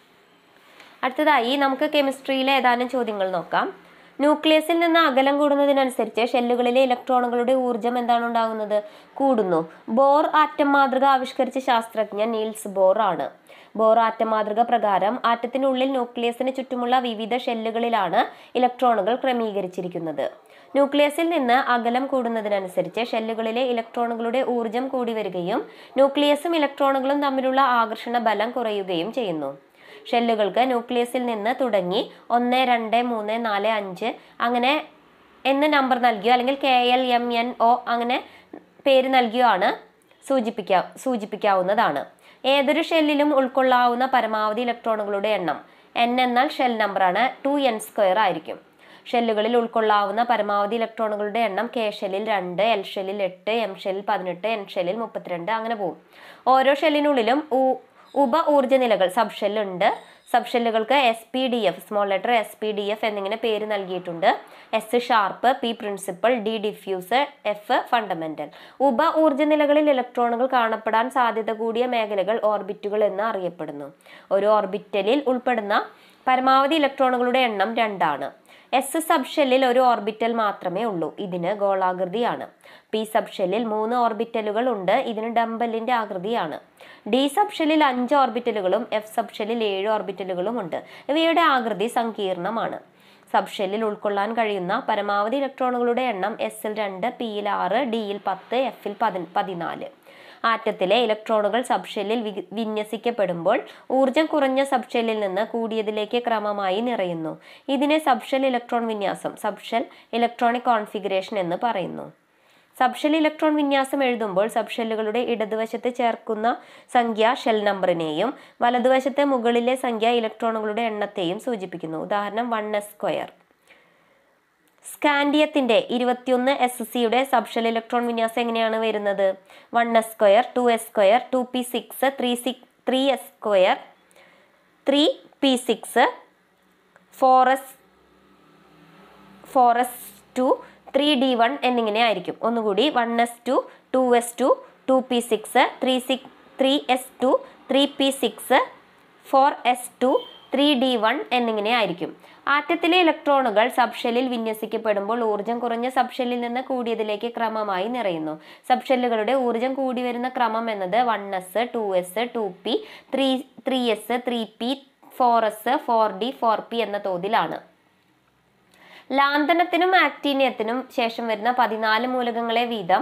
അടുത്തതായി നമുക്ക് കെമിസ്ട്രിയിലെ ഏതാനും ചോദ്യങ്ങൾ നോക്കാം ന്യൂക്ലിയസിൽ നിന്ന് അകലം കൂടുന്നതിനനുസരിച്ച് ഷെല്ലുകളിലെ ഇലക്ട്രോണുകളുടെ ഊർജ്ജം എന്താണ് ഉണ്ടാകുന്നത് കൂടുന്നു ബോർ ആറ്റം മാതൃക ആവിഷ്കരിച്ച ശാസ്ത്രജ്ഞൻ നീൽസ് ബോർ ആണ് ബോർ ആറ്റം മാതൃക പ്രകാരം ആറ്റത്തിനുള്ളിൽ ന്യൂക്ലിയസിന് ചുറ്റുമുള്ള വിവിധ ഷെല്ലുകളിലാണ് ഇലക്ട്രോണുകൾ ക്രമീകരിച്ചിരിക്കുന്നത് ന്യൂക്ലിയസിൽ നിന്ന് അകലം കൂടുന്നതിനനുസരിച്ച് ഷെല്ലുകളിലെ ഇലക്ട്രോണുകളുടെ ഊർജ്ജം കൂടി വരികയും ന്യൂക്ലിയസും ഇലക്ട്രോണുകളും തമ്മിലുള്ള ആകർഷണ ബലം കുറയുകയും ചെയ്യുന്നു ഷെല്ലുകൾക്ക് ന്യൂക്ലിയസിൽ നിന്ന് തുടങ്ങി ഒന്ന് രണ്ട് മൂന്ന് നാല് അഞ്ച് അങ്ങനെ എന്ന് നമ്പർ നൽകിയോ അല്ലെങ്കിൽ K L M N O അങ്ങനെ പേര് നൽകിയോ ആണ് സൂചിപ്പിക്കാ സൂചിപ്പിക്കാവുന്നതാണ് ഏതൊരു ഷെല്ലിലും ഉൾക്കൊള്ളാവുന്ന പരമാവധി ഇലക്ട്രോണുകളുടെ എണ്ണം എൻ എന്നാൽ ഷെൽ നമ്പറാണ് ടു എൻ സ്ക്വയർ ആയിരിക്കും ഷെല്ലുകളിൽ ഉൾക്കൊള്ളാവുന്ന പരമാവധി ഇലക്ട്രോണുകളുടെ എണ്ണം കെ ഷെല്ലിൽ രണ്ട് എൽ ഷെല്ലിൽ എട്ട് എം ഷെല്ലിൽ പതിനെട്ട് എൻ ഷെല്ലിൽ മുപ്പത്തിരണ്ട് അങ്ങനെ പോകും ഓരോ ഷെല്ലിനുള്ളിലും ഉ- ഉപ ഊർജ്ജ നിലകൾ സബ് ഷെല്ലുണ്ട് സബ് ഷെല്ലുകൾക്ക് S P D F small letter S P D F എന്നിങ്ങനെ പേര് നൽകിയിട്ടുണ്ട് S sharp P principal D diffuse F fundamental ഉപ ഊർജ്ജ നിലകളിൽ ഇലക്ട്രോണുകൾ കാണപ്പെടാൻ സാധ്യത കൂടിയ മേഖലകൾ ഓർബിറ്റുകൾ എന്ന് അറിയപ്പെടുന്നു ഒരു ഓർബിറ്റലിൽ ഉൾപ്പെടുന്ന പരമാവധി ഇലക്ട്രോണുകളുടെ എണ്ണം രണ്ടാണ് എസ് സബ് ഷെല്ലിൽ ഒരു ഓർബിറ്റൽ മാത്രമേ ഉള്ളൂ ഇതിന് ഗോളാകൃതിയാണ് പി സബ് ഷെല്ലിൽ മൂന്ന് ഓർബിറ്റലുകൾ ഉണ്ട് ഇതിന് ഡംബലിന്റെ ആകൃതിയാണ് ഡി സബ് ഷെല്ലിൽ അഞ്ച് ഓർബിറ്റലുകളും എഫ് സബ് ഷെല്ലിൽ ഏഴ് ഓർബിറ്റലുകളും ഉണ്ട് ഇവയുടെ ആകൃതി സങ്കീർണമാണ് സബ് ഷെല്ലിൽ ഉൾക്കൊള്ളാൻ കഴിയുന്ന പരമാവധി ഇലക്ട്രോണുകളുടെ എണ്ണം എസിൽ രണ്ട് പിയിൽ ആറ് ഡിയിൽ പത്ത് എഫിൽ പതി പതിനാല് ആറ്റത്തിലെ ഇലക്ട്രോണുകൾ സബ്ഷെല്ലിൽ വി- വിന്യസിക്കപ്പെടുമ്പോൾ ഊർജം കുറഞ്ഞ സബ്ഷെല്ലിൽ നിന്ന് കൂടിയതിലേക്ക് ക്രമമായി നിറയുന്നു ഇതിനെ സബ്ഷെൽ ഇലക്ട്രോൺ വിന്യാസം സബ്ഷെൽ ഇലക്ട്രോണിക് കോൺഫിഗറേഷൻ എന്ന് പറയുന്നു സബ്ഷെൽ ഇലക്ട്രോൺ വിന്യാസം എഴുതുമ്പോൾ സബ്ഷെല്ലുകളുടെ ഇടതുവശത്ത് ചേർക്കുന്ന സംഖ്യ ഷെൽ നമ്പറിനെയും വലതുവശത്തെ മുകളിലെ സംഖ്യ ഇലക്ട്രോണുകളുടെ എണ്ണത്തെയും സൂചിപ്പിക്കുന്നു ഉദാഹരണം വൺ എസ് സ്ക്വയർ സ്കാൻഡിയത്തിന്റെ ഇരുപത്തിയൊന്ന് എസ് സിയുടെ സബ്ഷെൽ ഇലക്ട്രോൺ വിന്യാസം എങ്ങനെയാണ് വരുന്നത് one S square two S square two P six three six three S square three P six four S four S two three D one എന്നിങ്ങനെ ആയിരിക്കും ഒന്നുകൂടി one S two two S two two P six three six three S two three P six four S two three D one എന്നിങ്ങനെ ആയിരിക്കും ആറ്റത്തിലെ ഇലക്ട്രോണുകൾ സബ്ഷെല്ലിൽ വിന്യസിക്കപ്പെടുമ്പോൾ ഊർജ്ജം കുറഞ്ഞ സബ്ഷെല്ലിൽ നിന്ന് കൂടിയതിലേക്ക് ക്രമമായി നിറയുന്നു സബ്ഷെല്ലുകളുടെ ഊർജ്ജം കൂടി വരുന്ന ക്രമം എന്നത് one S two S two P three three S three P four S four D four P എന്ന തോതിലാണ് ലാന്തനത്തിനും ആക്ടീനിയത്തിനും ശേഷം വരുന്ന പതിനാല് മൂലകങ്ങളെ വീതം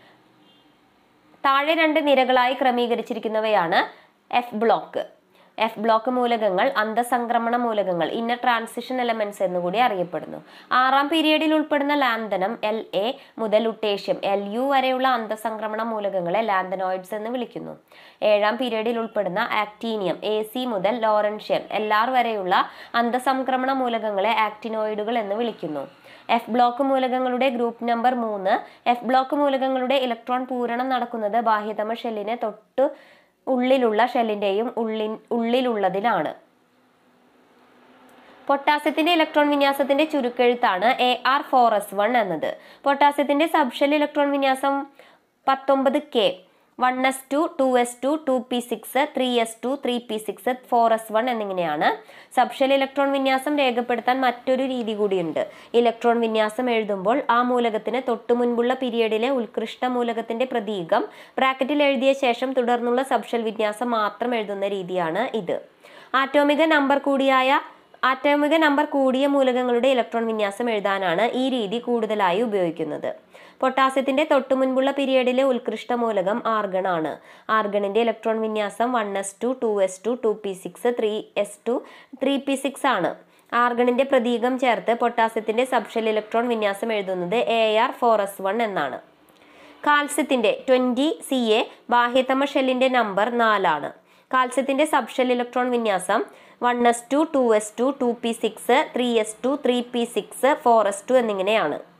താഴെ രണ്ട് നിരകളായി ക്രമീകരിച്ചിരിക്കുന്നവയാണ് എഫ് ബ്ലോക്ക് എഫ് ബ്ലോക്ക് മൂലകങ്ങൾ അന്തസംക്രമണ മൂലകങ്ങൾ ഇന്നർ ട്രാൻസിഷൻ എലമെന്റ്സ് എന്നുകൂടി അറിയപ്പെടുന്നു ആറാം പീരിയഡിൽ ഉൾപ്പെടുന്ന ലാന്തനം എൽ എ മുതൽ ലുട്ടേഷ്യം എൽ യു വരെയുള്ള അന്തസംക്രമണ മൂലകങ്ങളെ ലാന്തനോയിഡ്സ് എന്ന് വിളിക്കുന്നു ഏഴാം പീരിയഡിൽ ഉൾപ്പെടുന്ന ആക്ടീനിയം എ സി മുതൽ ലോറൻഷ്യം എൽ ആർ വരെയുള്ള അന്തസംക്രമണ മൂലകങ്ങളെ ആക്ടിനോയിഡുകൾ എന്ന് വിളിക്കുന്നു എഫ് ബ്ലോക്ക് മൂലകങ്ങളുടെ ഗ്രൂപ്പ് നമ്പർ മൂന്ന് എഫ് ബ്ലോക്ക് മൂലകങ്ങളുടെ ഇലക്ട്രോൺ പൂരണം നടക്കുന്നത് ബാഹ്യതമ ഷെല്ലിനെ തൊട്ട് ഉള്ളിലുള്ള ഷെല്ലിന്റെയും ഉള്ളിൻ ഉള്ളിലുള്ളതിലാണ് പൊട്ടാസ്യത്തിന്റെ ഇലക്ട്രോൺ വിന്യാസത്തിന്റെ ചുരുക്കെഴുത്താണ് A R four S one എന്നത് പൊട്ടാസ്യത്തിന്റെ സബ്ഷെൽ ഇലക്ട്രോൺ വിന്യാസം പത്തൊമ്പത് K one S two two S two two P six three S two three P six four S one എന്നിങ്ങനെയാണ് സബ്ഷെൽ ഇലക്ട്രോൺ വിന്യാസം രേഖപ്പെടുത്താൻ മറ്റൊരു രീതി കൂടിയുണ്ട് ഇലക്ട്രോൺ വിന്യാസം എഴുതുമ്പോൾ ആ മൂലകത്തിന് തൊട്ടു മുൻപുള്ള പീരിയഡിലെ ഉത്കൃഷ്ട മൂലകത്തിന്റെ പ്രതീകം ബ്രാക്കറ്റിൽ എഴുതിയ ശേഷം തുടർന്നുള്ള സബ്ഷെൽ വിന്യാസം മാത്രം എഴുതുന്ന രീതിയാണ് ഇത് ആറ്റോമിക നമ്പർ കൂടിയായ ആറ്റോമിക നമ്പർ കൂടിയ മൂലകങ്ങളുടെ ഇലക്ട്രോൺ വിന്യാസം എഴുതാനാണ് ഈ രീതി കൂടുതലായി ഉപയോഗിക്കുന്നത് പൊട്ടാസ്യത്തിന്റെ തൊട്ടു മുൻപുള്ള പീരിയഡിലെ ഉത്കൃഷ്ട മൂലകം ആർഗൺ ആണ് ആർഗണിന്റെ ഇലക്ട്രോൺ വിന്യാസം one S two two S two two P six three S two three P six ആണ് ആർഗണിന്റെ പ്രതീകം ചേർത്ത് പൊട്ടാസ്യത്തിന്റെ സബ്ഷെൽ ഇലക്ട്രോൺ വിന്യാസം എഴുതുന്നത് A R four S one എന്നാണ് കാൽസ്യത്തിന്റെ ട്വന്റി സി എ ബാഹ്യതമ ഷെല്ലിന്റെ നമ്പർ നാലാണ് കാൽസ്യത്തിന്റെ സബ്ഷെൽ ഇലക്ട്രോൺ വിന്യാസം one S two two S two two P six three S two three P six four S two എന്നിങ്ങനെയാണ്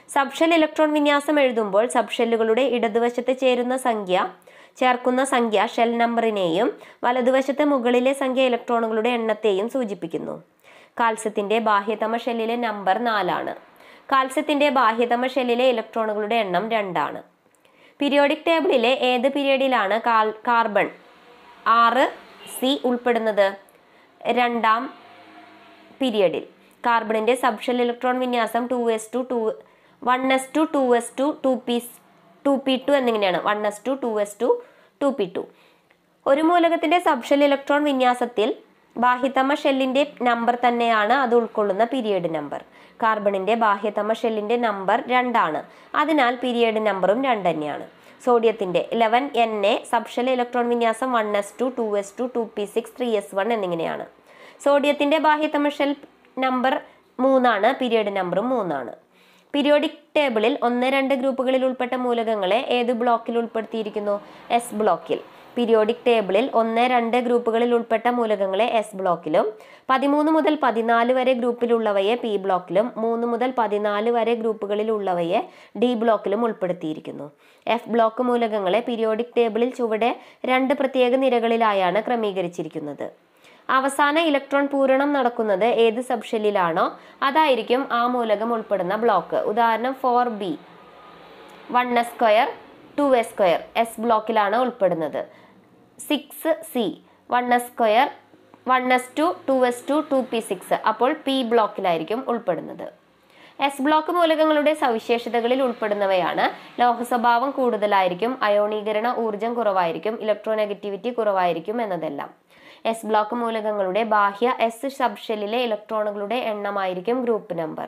സബ്ഷെൽ ഇലക്ട്രോൺ വിന്യാസം എഴുതുമ്പോൾ സബ്ഷെല്ലുകളുടെ ഇടതുവശത്ത് ചേരുന്ന സംഖ്യ ചേർക്കുന്ന സംഖ്യ ഷെൽ നമ്പറിനെയും വലതുവശത്ത് മുകളിലെ സംഖ്യ ഇലക്ട്രോണുകളുടെ എണ്ണത്തെയും സൂചിപ്പിക്കുന്നു കാൽസ്യത്തിന്റെ ബാഹ്യതമ ഷെല്ലിലെ നമ്പർ നാലാണ് കാൽസ്യത്തിന്റെ ബാഹ്യതമ ഷെല്ലിലെ ഇലക്ട്രോണുകളുടെ എണ്ണം രണ്ടാണ് പീരിയോഡിക് ടേബിളിലെ ഏത് പീരിയഡിലാണ് കാൽ കാർബൺ ആറ് സി ഉൾപ്പെടുന്നത് രണ്ടാം പീരിയഡിൽ കാർബണിന്റെ സബ്ഷെൽ ഇലക്ട്രോൺ വിന്യാസം two S two two one S two two S two two P two P two എന്നിങ്ങനെയാണ് one S two two S two two P two ഒരു മൂലകത്തിന്റെ സബ്ഷെൽ ഇലക്ട്രോൺ വിന്യാസത്തിൽ ബാഹ്യതമ ഷെല്ലിന്റെ നമ്പർ തന്നെയാണ് അത് ഉൾക്കൊള്ളുന്ന പീരിയഡ് നമ്പർ കാർബണിന്റെ ബാഹ്യതമ ഷെല്ലിന്റെ number രണ്ടാണ് അതിനാൽ പീരിയഡ് നമ്പറും രണ്ട് തന്നെയാണ് സോഡിയത്തിന്റെ eleven N A subshell electron വിന്യാസം one S two two S two two P six three S one എന്നിങ്ങനെയാണ് സോഡിയത്തിന്റെ ബാഹ്യതമ ഷെൽ നമ്പർ മൂന്നാണ് പീരിയഡ് നമ്പറും മൂന്നാണ് പീരിയോഡിക് ടേബിളിൽ ഒന്ന് രണ്ട് ഗ്രൂപ്പുകളിൽ ഉൾപ്പെട്ട മൂലകങ്ങളെ ഏത് ബ്ലോക്കിൽ ഉൾപ്പെടുത്തിയിരിക്കുന്നു എസ് ബ്ലോക്കിൽ പീരിയോഡിക് ടേബിളിൽ ഒന്ന് രണ്ട് ഗ്രൂപ്പുകളിൽ ഉൾപ്പെട്ട മൂലകങ്ങളെ എസ് ബ്ലോക്കിലും പതിമൂന്ന് മുതൽ പതിനാല് വരെ ഗ്രൂപ്പിലുള്ളവയെ പി ബ്ലോക്കിലും മൂന്ന് മുതൽ പതിനാല് വരെ ഗ്രൂപ്പുകളിലുള്ളവയെ ഡി ബ്ലോക്കിലും ഉൾപ്പെടുത്തിയിരിക്കുന്നു എഫ് ബ്ലോക്ക് മൂലകങ്ങളെ പീരിയോഡിക് ടേബിളിൽ ചുവടെ രണ്ട് പ്രത്യേക നിരകളിലായാണ് ക്രമീകരിച്ചിരിക്കുന്നത് അവസാന ഇലക്ട്രോൺ പൂരണം നടക്കുന്നത് ഏത് സബ്ഷെല്ലിലാണോ അതായിരിക്കും ആ മൂലകം ഉൾപ്പെടുന്ന ബ്ലോക്ക് ഉദാഹരണം four B one S square two S square S ബ്ലോക്കിലാണ് ഉൾപ്പെടുന്നത് six C one S square one S two two S two two P six അപ്പോൾ പി ബ്ലോക്കിലായിരിക്കും ഉൾപ്പെടുന്നത് എസ് ബ്ലോക്ക് മൂലകങ്ങളുടെ സവിശേഷതകളിൽ ഉൾപ്പെടുന്നവയാണ് ലോഹസ്വഭാവം കൂടുതലായിരിക്കും അയോണീകരണ ഊർജം കുറവായിരിക്കും ഇലക്ട്രോനെഗറ്റിവിറ്റി കുറവായിരിക്കും എന്നതെല്ലാം എസ് ബ്ലോക്ക് മൂലകങ്ങളുടെ ബാഹ്യ എസ് സബ്ഷെല്ലിലെ ഇലക്ട്രോണുകളുടെ എണ്ണമായിരിക്കും group number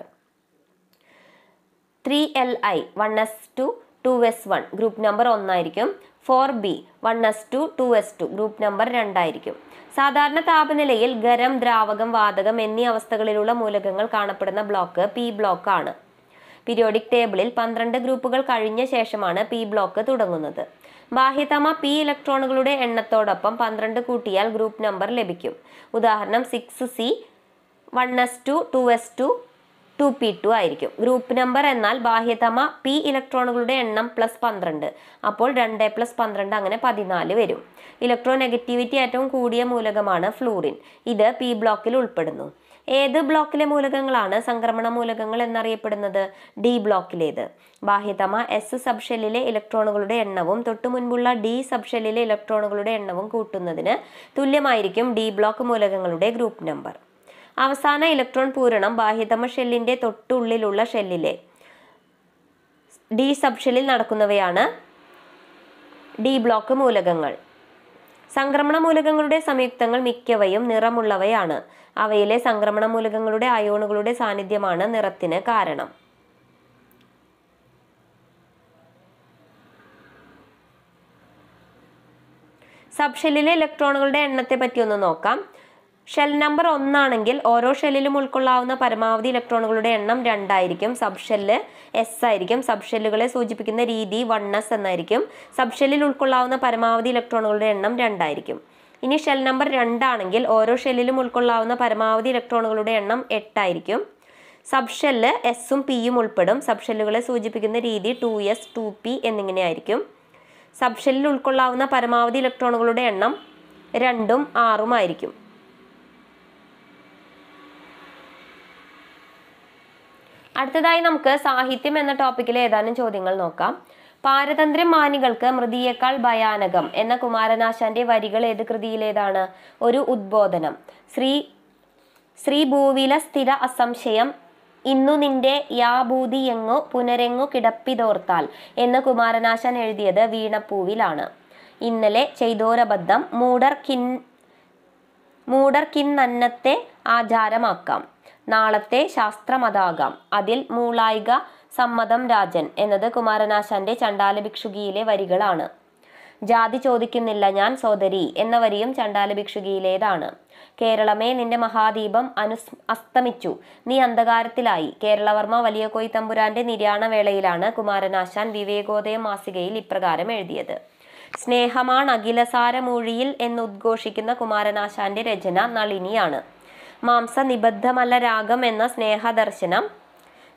three L I one S two two S one group number ഒന്നായിരിക്കും four B one S two two S two group number രണ്ടായിരിക്കും സാധാരണ താപനിലയിൽ ഖരം ദ്രാവകം വാതകം എന്നീ അവസ്ഥകളിലുള്ള മൂലകങ്ങൾ കാണപ്പെടുന്ന ബ്ലോക്ക് പി ബ്ലോക്ക് ആണ് പീരിയോഡിക് ടേബിളിൽ പന്ത്രണ്ട് ഗ്രൂപ്പുകൾ കഴിഞ്ഞ ശേഷമാണ് പി ബ്ലോക്ക് തുടങ്ങുന്നത് ബാഹ്യതമ പി ഇലക്ട്രോണുകളുടെ എണ്ണത്തോടൊപ്പം പന്ത്രണ്ട് കൂട്ടിയാൽ ഗ്രൂപ്പ് നമ്പർ ലഭിക്കും ഉദാഹരണം six C one S two two S two two P two ആയിരിക്കും ഗ്രൂപ്പ് നമ്പർ എന്നാൽ ബാഹ്യതമ പി ഇലക്ട്രോണുകളുടെ എണ്ണം പ്ലസ് പന്ത്രണ്ട് അപ്പോൾ രണ്ട് പ്ലസ് പന്ത്രണ്ട് അങ്ങനെ പതിനാല് വരും ഇലക്ട്രോ നെഗറ്റിവിറ്റി ഏറ്റവും കൂടിയ മൂലകമാണ് ഫ്ലൂറിൻ ഇത് പി ബ്ലോക്കിൽ ഉൾപ്പെടുന്നു ഏത് ബ്ലോക്കിലെ മൂലകങ്ങളാണ് സംക്രമണ മൂലകങ്ങൾ എന്നറിയപ്പെടുന്നത് ഡി ബ്ലോക്കിലേത് ബാഹ്യതമ എസ് സബ്ഷെല്ലിലെ ഇലക്ട്രോണുകളുടെ എണ്ണവും തൊട്ടു മുൻപുള്ള ഡി സബ്ഷെല്ലിലെ ഇലക്ട്രോണുകളുടെ എണ്ണവും കൂട്ടുന്നതിന് തുല്യമായിരിക്കും ഡി ബ്ലോക്ക് മൂലകങ്ങളുടെ ഗ്രൂപ്പ് നമ്പർ അവസാന ഇലക്ട്രോൺ പൂരണം ബാഹ്യതമ ഷെല്ലിന്റെ തൊട്ടുള്ളിലുള്ള ഷെല്ലിലെ ഡി സബ്ഷെല്ലിൽ നടക്കുന്നവയാണ് ഡി ബ്ലോക്ക് മൂലകങ്ങൾ സംക്രമണ മൂലകങ്ങളുടെ സംയുക്തങ്ങൾ മിക്കവയും നിറമുള്ളവയാണ് അവയിലെ സംക്രമണ മൂലകങ്ങളുടെ അയോണുകളുടെ സാന്നിധ്യമാണ് നിറത്തിന് കാരണം സബ്ഷെല്ലിലെ ഇലക്ട്രോണുകളുടെ എണ്ണത്തെ പറ്റി ഒന്ന് നോക്കാം ഷെൽ നമ്പർ ഒന്നാണെങ്കിൽ ഓരോ ഷെല്ലിലും ഉൾക്കൊള്ളാവുന്ന പരമാവധി ഇലക്ട്രോണുകളുടെ എണ്ണം രണ്ടായിരിക്കും സബ് ഷെല്ല് എസ് ആയിരിക്കും സബ് ഷെല്ലുകളെ സൂചിപ്പിക്കുന്ന രീതി വൺ എസ് എന്നായിരിക്കും സബ് ഷെല്ലിൽ ഉൾക്കൊള്ളാവുന്ന പരമാവധി ഇലക്ട്രോണുകളുടെ എണ്ണം രണ്ടായിരിക്കും ഇനി ഷെൽ നമ്പർ രണ്ടാണെങ്കിൽ ഓരോ ഷെല്ലിലും ഉൾക്കൊള്ളാവുന്ന പരമാവധി ഇലക്ട്രോണുകളുടെ എണ്ണം എട്ടായിരിക്കും സബ് ഷെല്ല് എസും പിയും ഉൾപ്പെടും സബ് ഷെല്ലുകളെ സൂചിപ്പിക്കുന്ന രീതി ടു എസ് ടു പി എന്നിങ്ങനെയായിരിക്കും സബ് ഷെല്ലിൽ ഉൾക്കൊള്ളാവുന്ന പരമാവധി ഇലക്ട്രോണുകളുടെ എണ്ണം രണ്ടും ആറും ആയിരിക്കും അടുത്തതായി നമുക്ക് സാഹിത്യം എന്ന ടോപ്പിക്കിലെ ഏതാനും ചോദ്യങ്ങൾ നോക്കാം പാരതന്ത്ര്യം മാനികൾക്ക് മൃതിയേക്കാൾ ഭയാനകം എന്ന കുമാരനാശാന്റെ വരികൾ ഏത് കൃതിയിലേതാണ് ഒരു ഉദ്ബോധനം ശ്രീ ശ്രീ ഭൂവില സ്ഥിര അസംശയം ഇന്നു നിന്റെ യാഭൂതി എങ്ങു പുനരെങ്ങു കിടപ്പിതോർത്താൽ എന്ന് കുമാരനാശാൻ എഴുതിയത് വീണപ്പൂവിലാണ് ഇന്നലെ ചെയ്തോരബദ്ധം മൂടർ കിൻ മൂടർ കിന്നന്നത്തെ ആചാരമാക്കാം നാളത്തെ ശാസ്ത്രമതാകാം അതിൽ മൂളായിക സമ്മതം രാജൻ എന്നത് കുമാരനാശാന്റെ ചണ്ടാല ഭിക്ഷുകിയിലെ വരികളാണ് ജാതി ചോദിക്കുന്നില്ല ഞാൻ സോദരി എന്ന വരിയും ചണ്ടാല ഭിക്ഷുകിയിലേതാണ് കേരളമേ നിന്റെ മഹാദീപം അനുസ് അസ്തമിച്ചു നീ അന്ധകാരത്തിലായി കേരളവർമ്മ വലിയ കോയി തമ്പുരാന്റെ നിര്യാണ വേളയിലാണ് കുമാരനാശാൻ വിവേകോദയം മാസികയിൽ ഇപ്രകാരം എഴുതിയത് സ്നേഹമാണ് അഖിലസാരമൂഴിയിൽ എന്ന് ഉദ്ഘോഷിക്കുന്ന കുമാരനാശാന്റെ രചന നളിനിയാണ് മാംസ നിബദ്ധമല്ല രാഗം എന്ന സ്നേഹദർശനം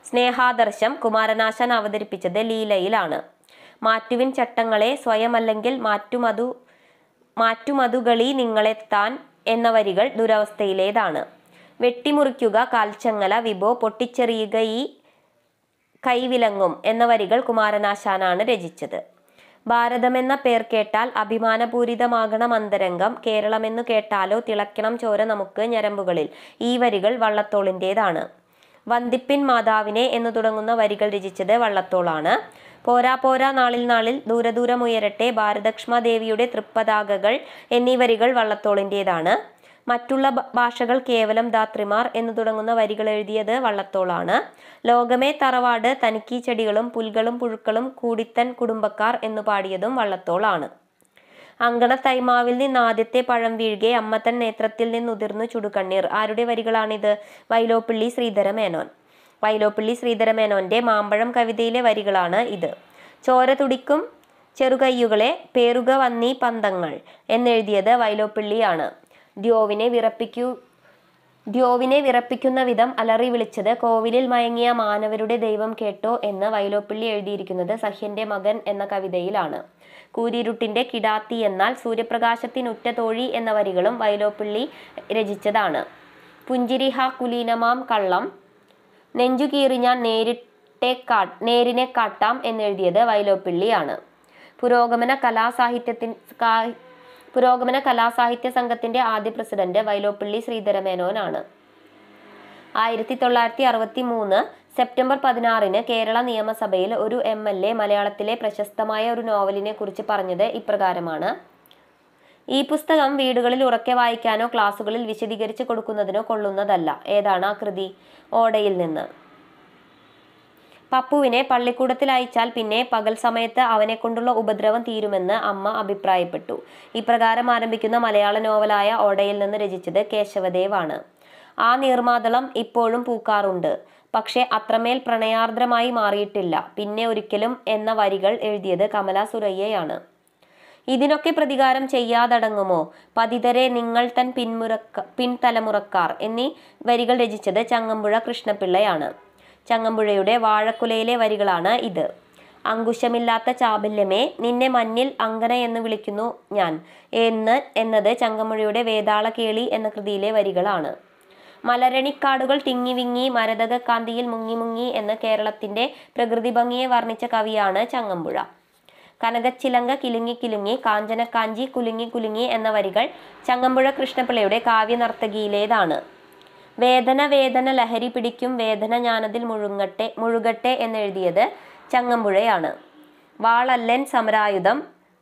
സ്നേഹാദർശം കുമാരനാശാൻ അവതരിപ്പിച്ചത് ലീലയിലാണ് മാറ്റുവിൻ ചട്ടങ്ങളെ സ്വയമല്ലെങ്കിൽ മാറ്റുമതു മാറ്റുമതുകളി നിങ്ങളെത്താൻ എന്ന വരികൾ ദുരവസ്ഥയിലേതാണ് വെട്ടിമുറിക്കുക കാൽച്ചങ്ങല വിഭോ പൊട്ടിച്ചെറിയുക ഈ കൈവിലങ്ങും എന്ന വരികൾ കുമാരനാശാനാണ് രചിച്ചത് ഭാരതമെന്ന പേർ കേട്ടാൽ അഭിമാനപൂരിതമാകണം അന്തരംഗം കേരളമെന്നു കേട്ടാലോ തിളക്കണം ചോര നമുക്ക് ഞരമ്പുകളിൽ ഈ വരികൾ വള്ളത്തോളിൻ്റെതാണ് വന്ദിപ്പിൻ മാതാവിനെ എന്ന് തുടങ്ങുന്ന വരികൾ രചിച്ചത് വള്ളത്തോളാണ് പോരാ പോരാ നാളിൽ നാളിൽ ദൂരദൂരമുയരട്ടെ ഭാരതക്ഷ്മ ദേവിയുടെ തൃപ്പതാകകൾ എന്നീ വരികൾ വള്ളത്തോളിൻ്റെതാണ് മറ്റുള്ള ഭ- ഭാഷകൾ കേവലം ധാത്രിമാർ എന്ന് തുടങ്ങുന്ന വരികൾ എഴുതിയത് വള്ളത്തോളാണ് ലോകമേ തറവാട് തനിക്കീ ചെടികളും പുൽകളും പുഴുക്കളും കൂടിത്തൻ കുടുംബക്കാർ എന്ന് പാടിയതും വള്ളത്തോളാണ് അങ്കണ തൈമാവിൽ നിന്ന് ആദ്യത്തെ പഴം വീഴുകെ അമ്മത്തൻ നേത്രത്തിൽ നിന്നുതിർന്നു ചുടുകണ്ണീർ ആരുടെ വരികളാണിത് വൈലോപ്പിള്ളി ശ്രീധരമേനോൻ വൈലോപ്പിള്ളി ശ്രീധരമേനോന്റെ മാമ്പഴം കവിതയിലെ വരികളാണ് ഇത് ചോര തുടിക്കും ചെറുകയ്യുകളെ പേറുക വന്നീ പന്തങ്ങൾ എന്നെഴുതിയത് വൈലോപ്പിള്ളിയാണ് ദ്യോവിനെ വിറപ്പിക്കൂ ദ്യോവിനെ വിറപ്പിക്കുന്ന വിധം അലറി വിളിച്ചത് കോവിലിൽ മയങ്ങിയ മാനവരുടെ ദൈവം കേട്ടോ എന്ന് വൈലോപ്പിള്ളി എഴുതിയിരിക്കുന്നത് സഹ്യന്റെ മകൻ എന്ന കവിതയിലാണ് കൂരിരുട്ടിന്റെ കിടാത്തി എന്നാൽ സൂര്യപ്രകാശത്തിനുറ്റ തോഴി എന്ന വരികളും വൈലോപ്പിള്ളി രചിച്ചതാണ് പുഞ്ചിരിഹ കുലീനമാം കള്ളം നെഞ്ചു കീറി ഞാൻ നേരിട്ടെ കാ നേരിനെ കാട്ടാം എന്നെഴുതിയത് വൈലോപ്പിള്ളിയാണ് പുരോഗമന കലാസാഹിത്യത്തിൻ കാ- പുരോഗമന കലാസാഹിത്യ സംഘത്തിന്റെ ആദ്യ പ്രസിഡന്റ് വൈലോപ്പിള്ളി ശ്രീധരമേനോനാണ് ആയിരത്തി തൊള്ളായിരത്തി അറുപത്തി മൂന്ന് സെപ്റ്റംബർ പതിനാറിന് കേരള നിയമസഭയിൽ ഒരു എം എൽ എ മലയാളത്തിലെ പ്രശസ്തമായ ഒരു നോവലിനെ കുറിച്ച് പറഞ്ഞത് ഇപ്രകാരമാണ് ഈ പുസ്തകം വീടുകളിൽ ഉറക്കെ വായിക്കാനോ ക്ലാസ്സുകളിൽ വിശദീകരിച്ച് കൊടുക്കുന്നതിനോ കൊള്ളുന്നതല്ല ഏതാണ് ആ കൃതി ഓടയിൽ നിന്ന് പപ്പുവിനെ പള്ളിക്കൂടത്തിൽ അയച്ചാൽ പിന്നെ പകൽ സമയത്ത് അവനെ കൊണ്ടുള്ള ഉപദ്രവം തീരുമെന്ന് അമ്മ അഭിപ്രായപ്പെട്ടു ഇപ്രകാരം ആരംഭിക്കുന്ന മലയാള നോവലായ ഓടയിൽ നിന്ന് രചിച്ചത് കേശവദേവാണ് ആ നീർമാതളം ഇപ്പോഴും പൂക്കാറുണ്ട് പക്ഷേ അത്രമേൽ പ്രണയാർദ്രമായി മാറിയിട്ടില്ല പിന്നെ ഒരിക്കലും എന്ന വരികൾ എഴുതിയത് കമല സുരയ്യയാണ് ഇതിനൊക്കെ പ്രതികാരം ചെയ്യാതടങ്ങുമോ പതിതരെ നിങ്ങൾ തൻ പിന്മുറക്ക പിൻതലമുറക്കാർ എന്നീ വരികൾ രചിച്ചത് ചങ്ങമ്പുഴ കൃഷ്ണപിള്ളയാണ് ചങ്ങമ്പുഴയുടെ വാഴക്കുലയിലെ വരികളാണ് ഇത് അങ്കുശമില്ലാത്ത ചാബല്യമേ നിന്നെ മഞ്ഞിൽ അങ്കന എന്ന് വിളിക്കുന്നു ഞാൻ എന്ന് എന്നത് ചങ്ങമ്പുഴയുടെ വേതാള കേളി എന്ന കൃതിയിലെ വരികളാണ് മലരണിക്കാടുകൾ തിങ്ങി വിങ്ങി മരതക കാന്തിയിൽ മുങ്ങി മുങ്ങി എന്ന കേരളത്തിന്റെ പ്രകൃതി ഭംഗിയെ വർണ്ണിച്ച കവിയാണ് ചങ്ങമ്പുഴ കനകച്ചിലങ്ക കിലുങ്ങി കിലുങ്ങി കാഞ്ചനക്കാഞ്ചി കുലുങ്ങി കുലുങ്ങി എന്ന വരികൾ ചങ്ങമ്പുഴ കൃഷ്ണപിള്ളയുടെ കാവ്യനർത്തകിയിലേതാണ് വേദന വേദന ലഹരി പിടിക്കും വേദന ഞാനതിൽ മുഴുങ്ങട്ടെ മുഴുകട്ടെ എന്നെഴുതിയത് ചങ്ങമ്പുഴയാണ് വാളല്ലൻ സമരായുധം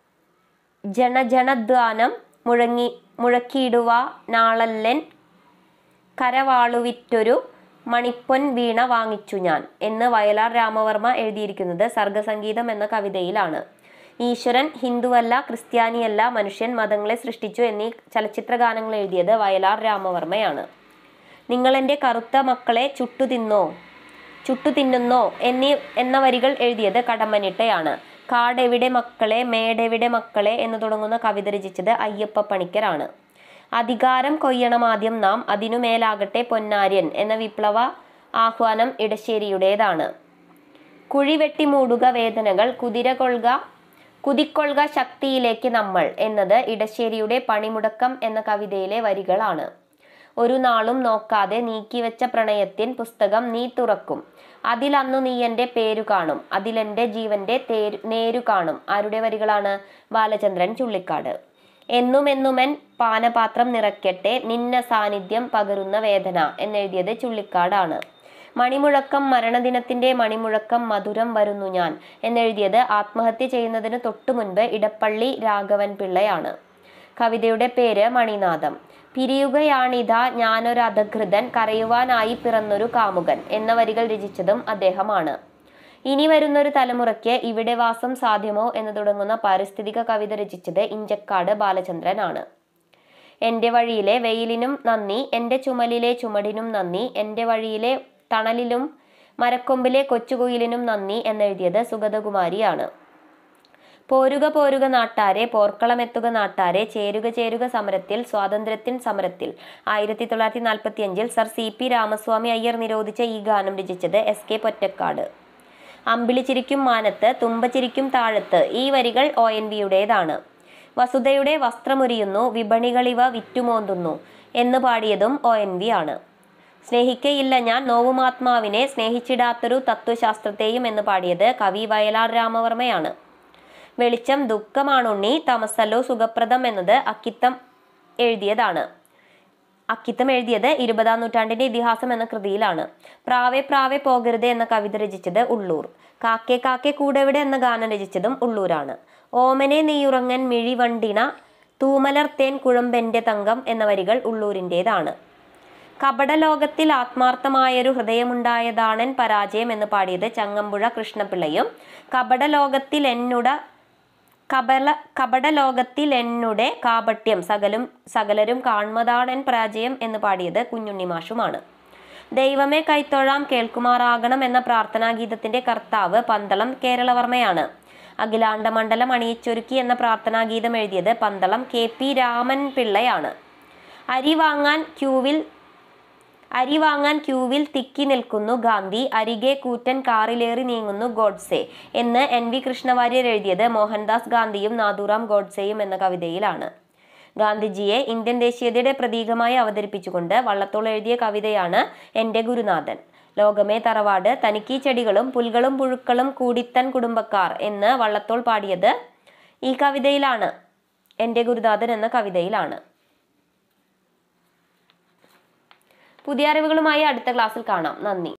ജനജനദ്വാനം മുഴങ്ങി മുഴക്കിയിടുവ നാളല്ലൻ കരവാളുവിറ്റൊരു മണിപ്പൊൻ വീണ വാങ്ങിച്ചു ഞാൻ എന്ന് വയലാർ രാമവർമ്മ എഴുതിയിരിക്കുന്നത് സർഗസംഗീതം എന്ന കവിതയിലാണ് ഈശ്വരൻ ഹിന്ദുവല്ല ക്രിസ്ത്യാനിയല്ല മനുഷ്യൻ മതങ്ങളെ സൃഷ്ടിച്ചു എന്നീ ചലച്ചിത്ര ഗാനങ്ങൾ എഴുതിയത് വയലാർ രാമവർമ്മയാണ് നിങ്ങൾ എൻ്റെ കറുത്ത മക്കളെ ചുട്ടു തിന്നോ ചുട്ടു തിന്നുന്നോ എന്നീ എന്ന വരികൾ എഴുതിയത് കടമ്മനിട്ടയാണ് കാടെവിടെ മക്കളെ മേടെവിടെ മക്കളെ എന്ന് തുടങ്ങുന്ന കവിത രചിച്ചത് അയ്യപ്പ പണിക്കരാണ് അധികാരം കൊയ്യണം ആദ്യം നാം അതിനുമേലാകട്ടെ പൊന്നാര്യൻ എന്ന വിപ്ലവ ആഹ്വാനം ഇടശ്ശേരിയുടേതാണ് കുഴി വെട്ടി മൂടുക വേദനകൾ കുതിര കൊള്ളുക കുതിക്കൊള്ളുക ശക്തിയിലേക്ക് നമ്മൾ എന്നത് ഇടശ്ശേരിയുടെ പണിമുടക്കം എന്ന കവിതയിലെ വരികളാണ് ഒരു നാളും നോക്കാതെ നീക്കിവെച്ച പ്രണയത്തിൻ പുസ്തകം നീ തുറക്കും അതിലന്നു നീ എൻ്റെ പേരു കാണും അതിലെൻ്റെ ജീവന്റെ തേരു നേരു കാണും ആരുടെ വരികളാണ് ബാലചന്ദ്രൻ ചുള്ളിക്കാട് എന്നും എന്നുമെൻ പാനപാത്രം നിറയ്ക്കട്ടെ നിന്ന സാന്നിധ്യം പകരുന്ന വേദന എന്നെഴുതിയത് ചുള്ളിക്കാടാണ് മണിമുഴക്കം മരണദിനത്തിന്റെ മണിമുഴക്കം മധുരം വരുന്നു ഞാൻ എന്നെഴുതിയത് ആത്മഹത്യ ചെയ്യുന്നതിന് തൊട്ടു മുൻപ് ഇടപ്പള്ളി രാഘവൻ പിള്ളയാണ് കവിതയുടെ പേര് മണിനാഥം പിരിയുകയാണിതാ ഞാനൊരു അധകൃതൻ കരയുവാനായി പിറന്നൊരു കാമുകൻ എന്ന വരികൾ രചിച്ചതും അദ്ദേഹമാണ് ഇനി വരുന്നൊരു തലമുറയ്ക്ക് ഇവിടെ വാസം സാധ്യമോ എന്ന് തുടങ്ങുന്ന പാരിസ്ഥിതിക കവിത രചിച്ചത് ഇഞ്ചക്കാട് ബാലചന്ദ്രനാണ് എൻ്റെ വഴിയിലെ വെയിലിനും നന്ദി എൻ്റെ ചുമലിലെ ചുമടിനും നന്ദി എൻ്റെ വഴിയിലെ തണലിലും മരക്കൊമ്പിലെ കൊച്ചുകുയിലിനും നന്ദി എന്നെഴുതിയത് സുഗതകുമാരിയാണ് പോരുക പോരുക നാട്ടാരെ പോർക്കളമെത്തുക നാട്ടാരെ ചേരുക ചേരുക സമരത്തിൽ സ്വാതന്ത്ര്യത്തിൻ സമരത്തിൽ ആയിരത്തി തൊള്ളായിരത്തി നാൽപ്പത്തി അഞ്ചിൽ sir C P Ramaswamy Iyer നിരോധിച്ച ഈ ഗാനം രചിച്ചത് എസ് കെ പൊറ്റക്കാട് അമ്പിളിച്ചിരിക്കും മാനത്ത് തുമ്പച്ചിരിക്കും താഴത്ത് ഈ വരികൾ ഒ എൻ വിയുടേതാണ് വസുധയുടെ വസ്ത്രമുരിയുന്നു വിപണികളിവ വിറ്റുമോന്തുന്നു എന്ന് പാടിയതും ഒ എൻ വി ആണ് സ്നേഹിക്കയില്ല ഞാൻ നോവുമാത്മാവിനെ സ്നേഹിച്ചിടാത്തൊരു തത്വശാസ്ത്രത്തെയും എന്ന് പാടിയത് കവി വയലാർ രാമവർമ്മയാണ് വെളിച്ചം ദുഃഖമാണുണ്ണി തമസല്ലോ സുഖപ്രദം എന്നത് അക്കിത്തം എഴുതിയതാണ് അക്കിത്തം എഴുതിയത് ഇരുപതാം നൂറ്റാണ്ടിന്റെ ഇതിഹാസം എന്ന കൃതിയിലാണ് പ്രാവെ പ്രാവെ പോകരുത് എന്ന കവിത രചിച്ചത് ഉള്ളൂർ കാക്കെ കാക്കെ കൂടെവിടെ എന്ന ഗാനം രചിച്ചതും ഉള്ളൂരാണ് ഓമനെ നീയുറങ്ങൻ മിഴിവണ്ടിണ തൂമലർ തേൻ കുഴമ്പെന്റെ തങ്കം എന്ന വരികൾ ഉള്ളൂരിൻ്റെതാണ് കപടലോകത്തിൽ ആത്മാർത്ഥമായൊരു ഹൃദയമുണ്ടായതാണൻ പരാജയം എന്ന് പാടിയത് ചങ്ങമ്പുഴ കൃഷ്ണപിള്ളയും കപടലോകത്തിൽ എന്നുട കപല കപടലോകത്തിൽ എന്നുടെ കാപട്യം സകലും സകലരും കാൺമതാണൻ പരാജയം എന്ന് പാടിയത് കുഞ്ഞുണ്ണി മാഷുമാണ് ദൈവമേ കൈത്തൊഴാം കേൾക്കുമാറാകണം എന്ന പ്രാർത്ഥനാഗീതത്തിന്റെ കർത്താവ് പന്തളം കേരളവർമ്മയാണ് അഖിലാണ്ട മണ്ഡലം അണിയിച്ചൊരുക്കി എന്ന പ്രാർത്ഥനാഗീതം എഴുതിയത് പന്തളം കെ പി രാമൻ പിള്ളയാണ് അരി വാങ്ങാൻ ക്യൂവിൽ അരി വാങ്ങാൻ ക്യൂവിൽ തിക്കി നിൽക്കുന്നു ഗാന്ധി അരികെ കൂറ്റൻ കാറിലേറി നീങ്ങുന്നു ഗോഡ്സെ എന്ന് എൻ വി കൃഷ്ണവാര്യർ എഴുതിയത് മോഹൻദാസ് ഗാന്ധിയും നാഥുറാം ഗോഡ്സെയും എന്ന കവിതയിലാണ് ഗാന്ധിജിയെ ഇന്ത്യൻ ദേശീയതയുടെ പ്രതീകമായി അവതരിപ്പിച്ചുകൊണ്ട് വള്ളത്തോൾ എഴുതിയ കവിതയാണ് എൻ്റെ ഗുരുനാഥൻ ലോകമേ തറവാട് തനിക്കീ ചെടികളും പുൽകളും പുഴുക്കളും കൂടിത്തൻ കുടുംബക്കാർ എന്ന് വള്ളത്തോൾ പാടിയത് ഈ കവിതയിലാണ് എൻ്റെ ഗുരുനാഥൻ എന്ന കവിതയിലാണ് പുതിയ അറിവുകളുമായി അടുത്ത ക്ലാസ്സിൽ കാണാം നന്ദി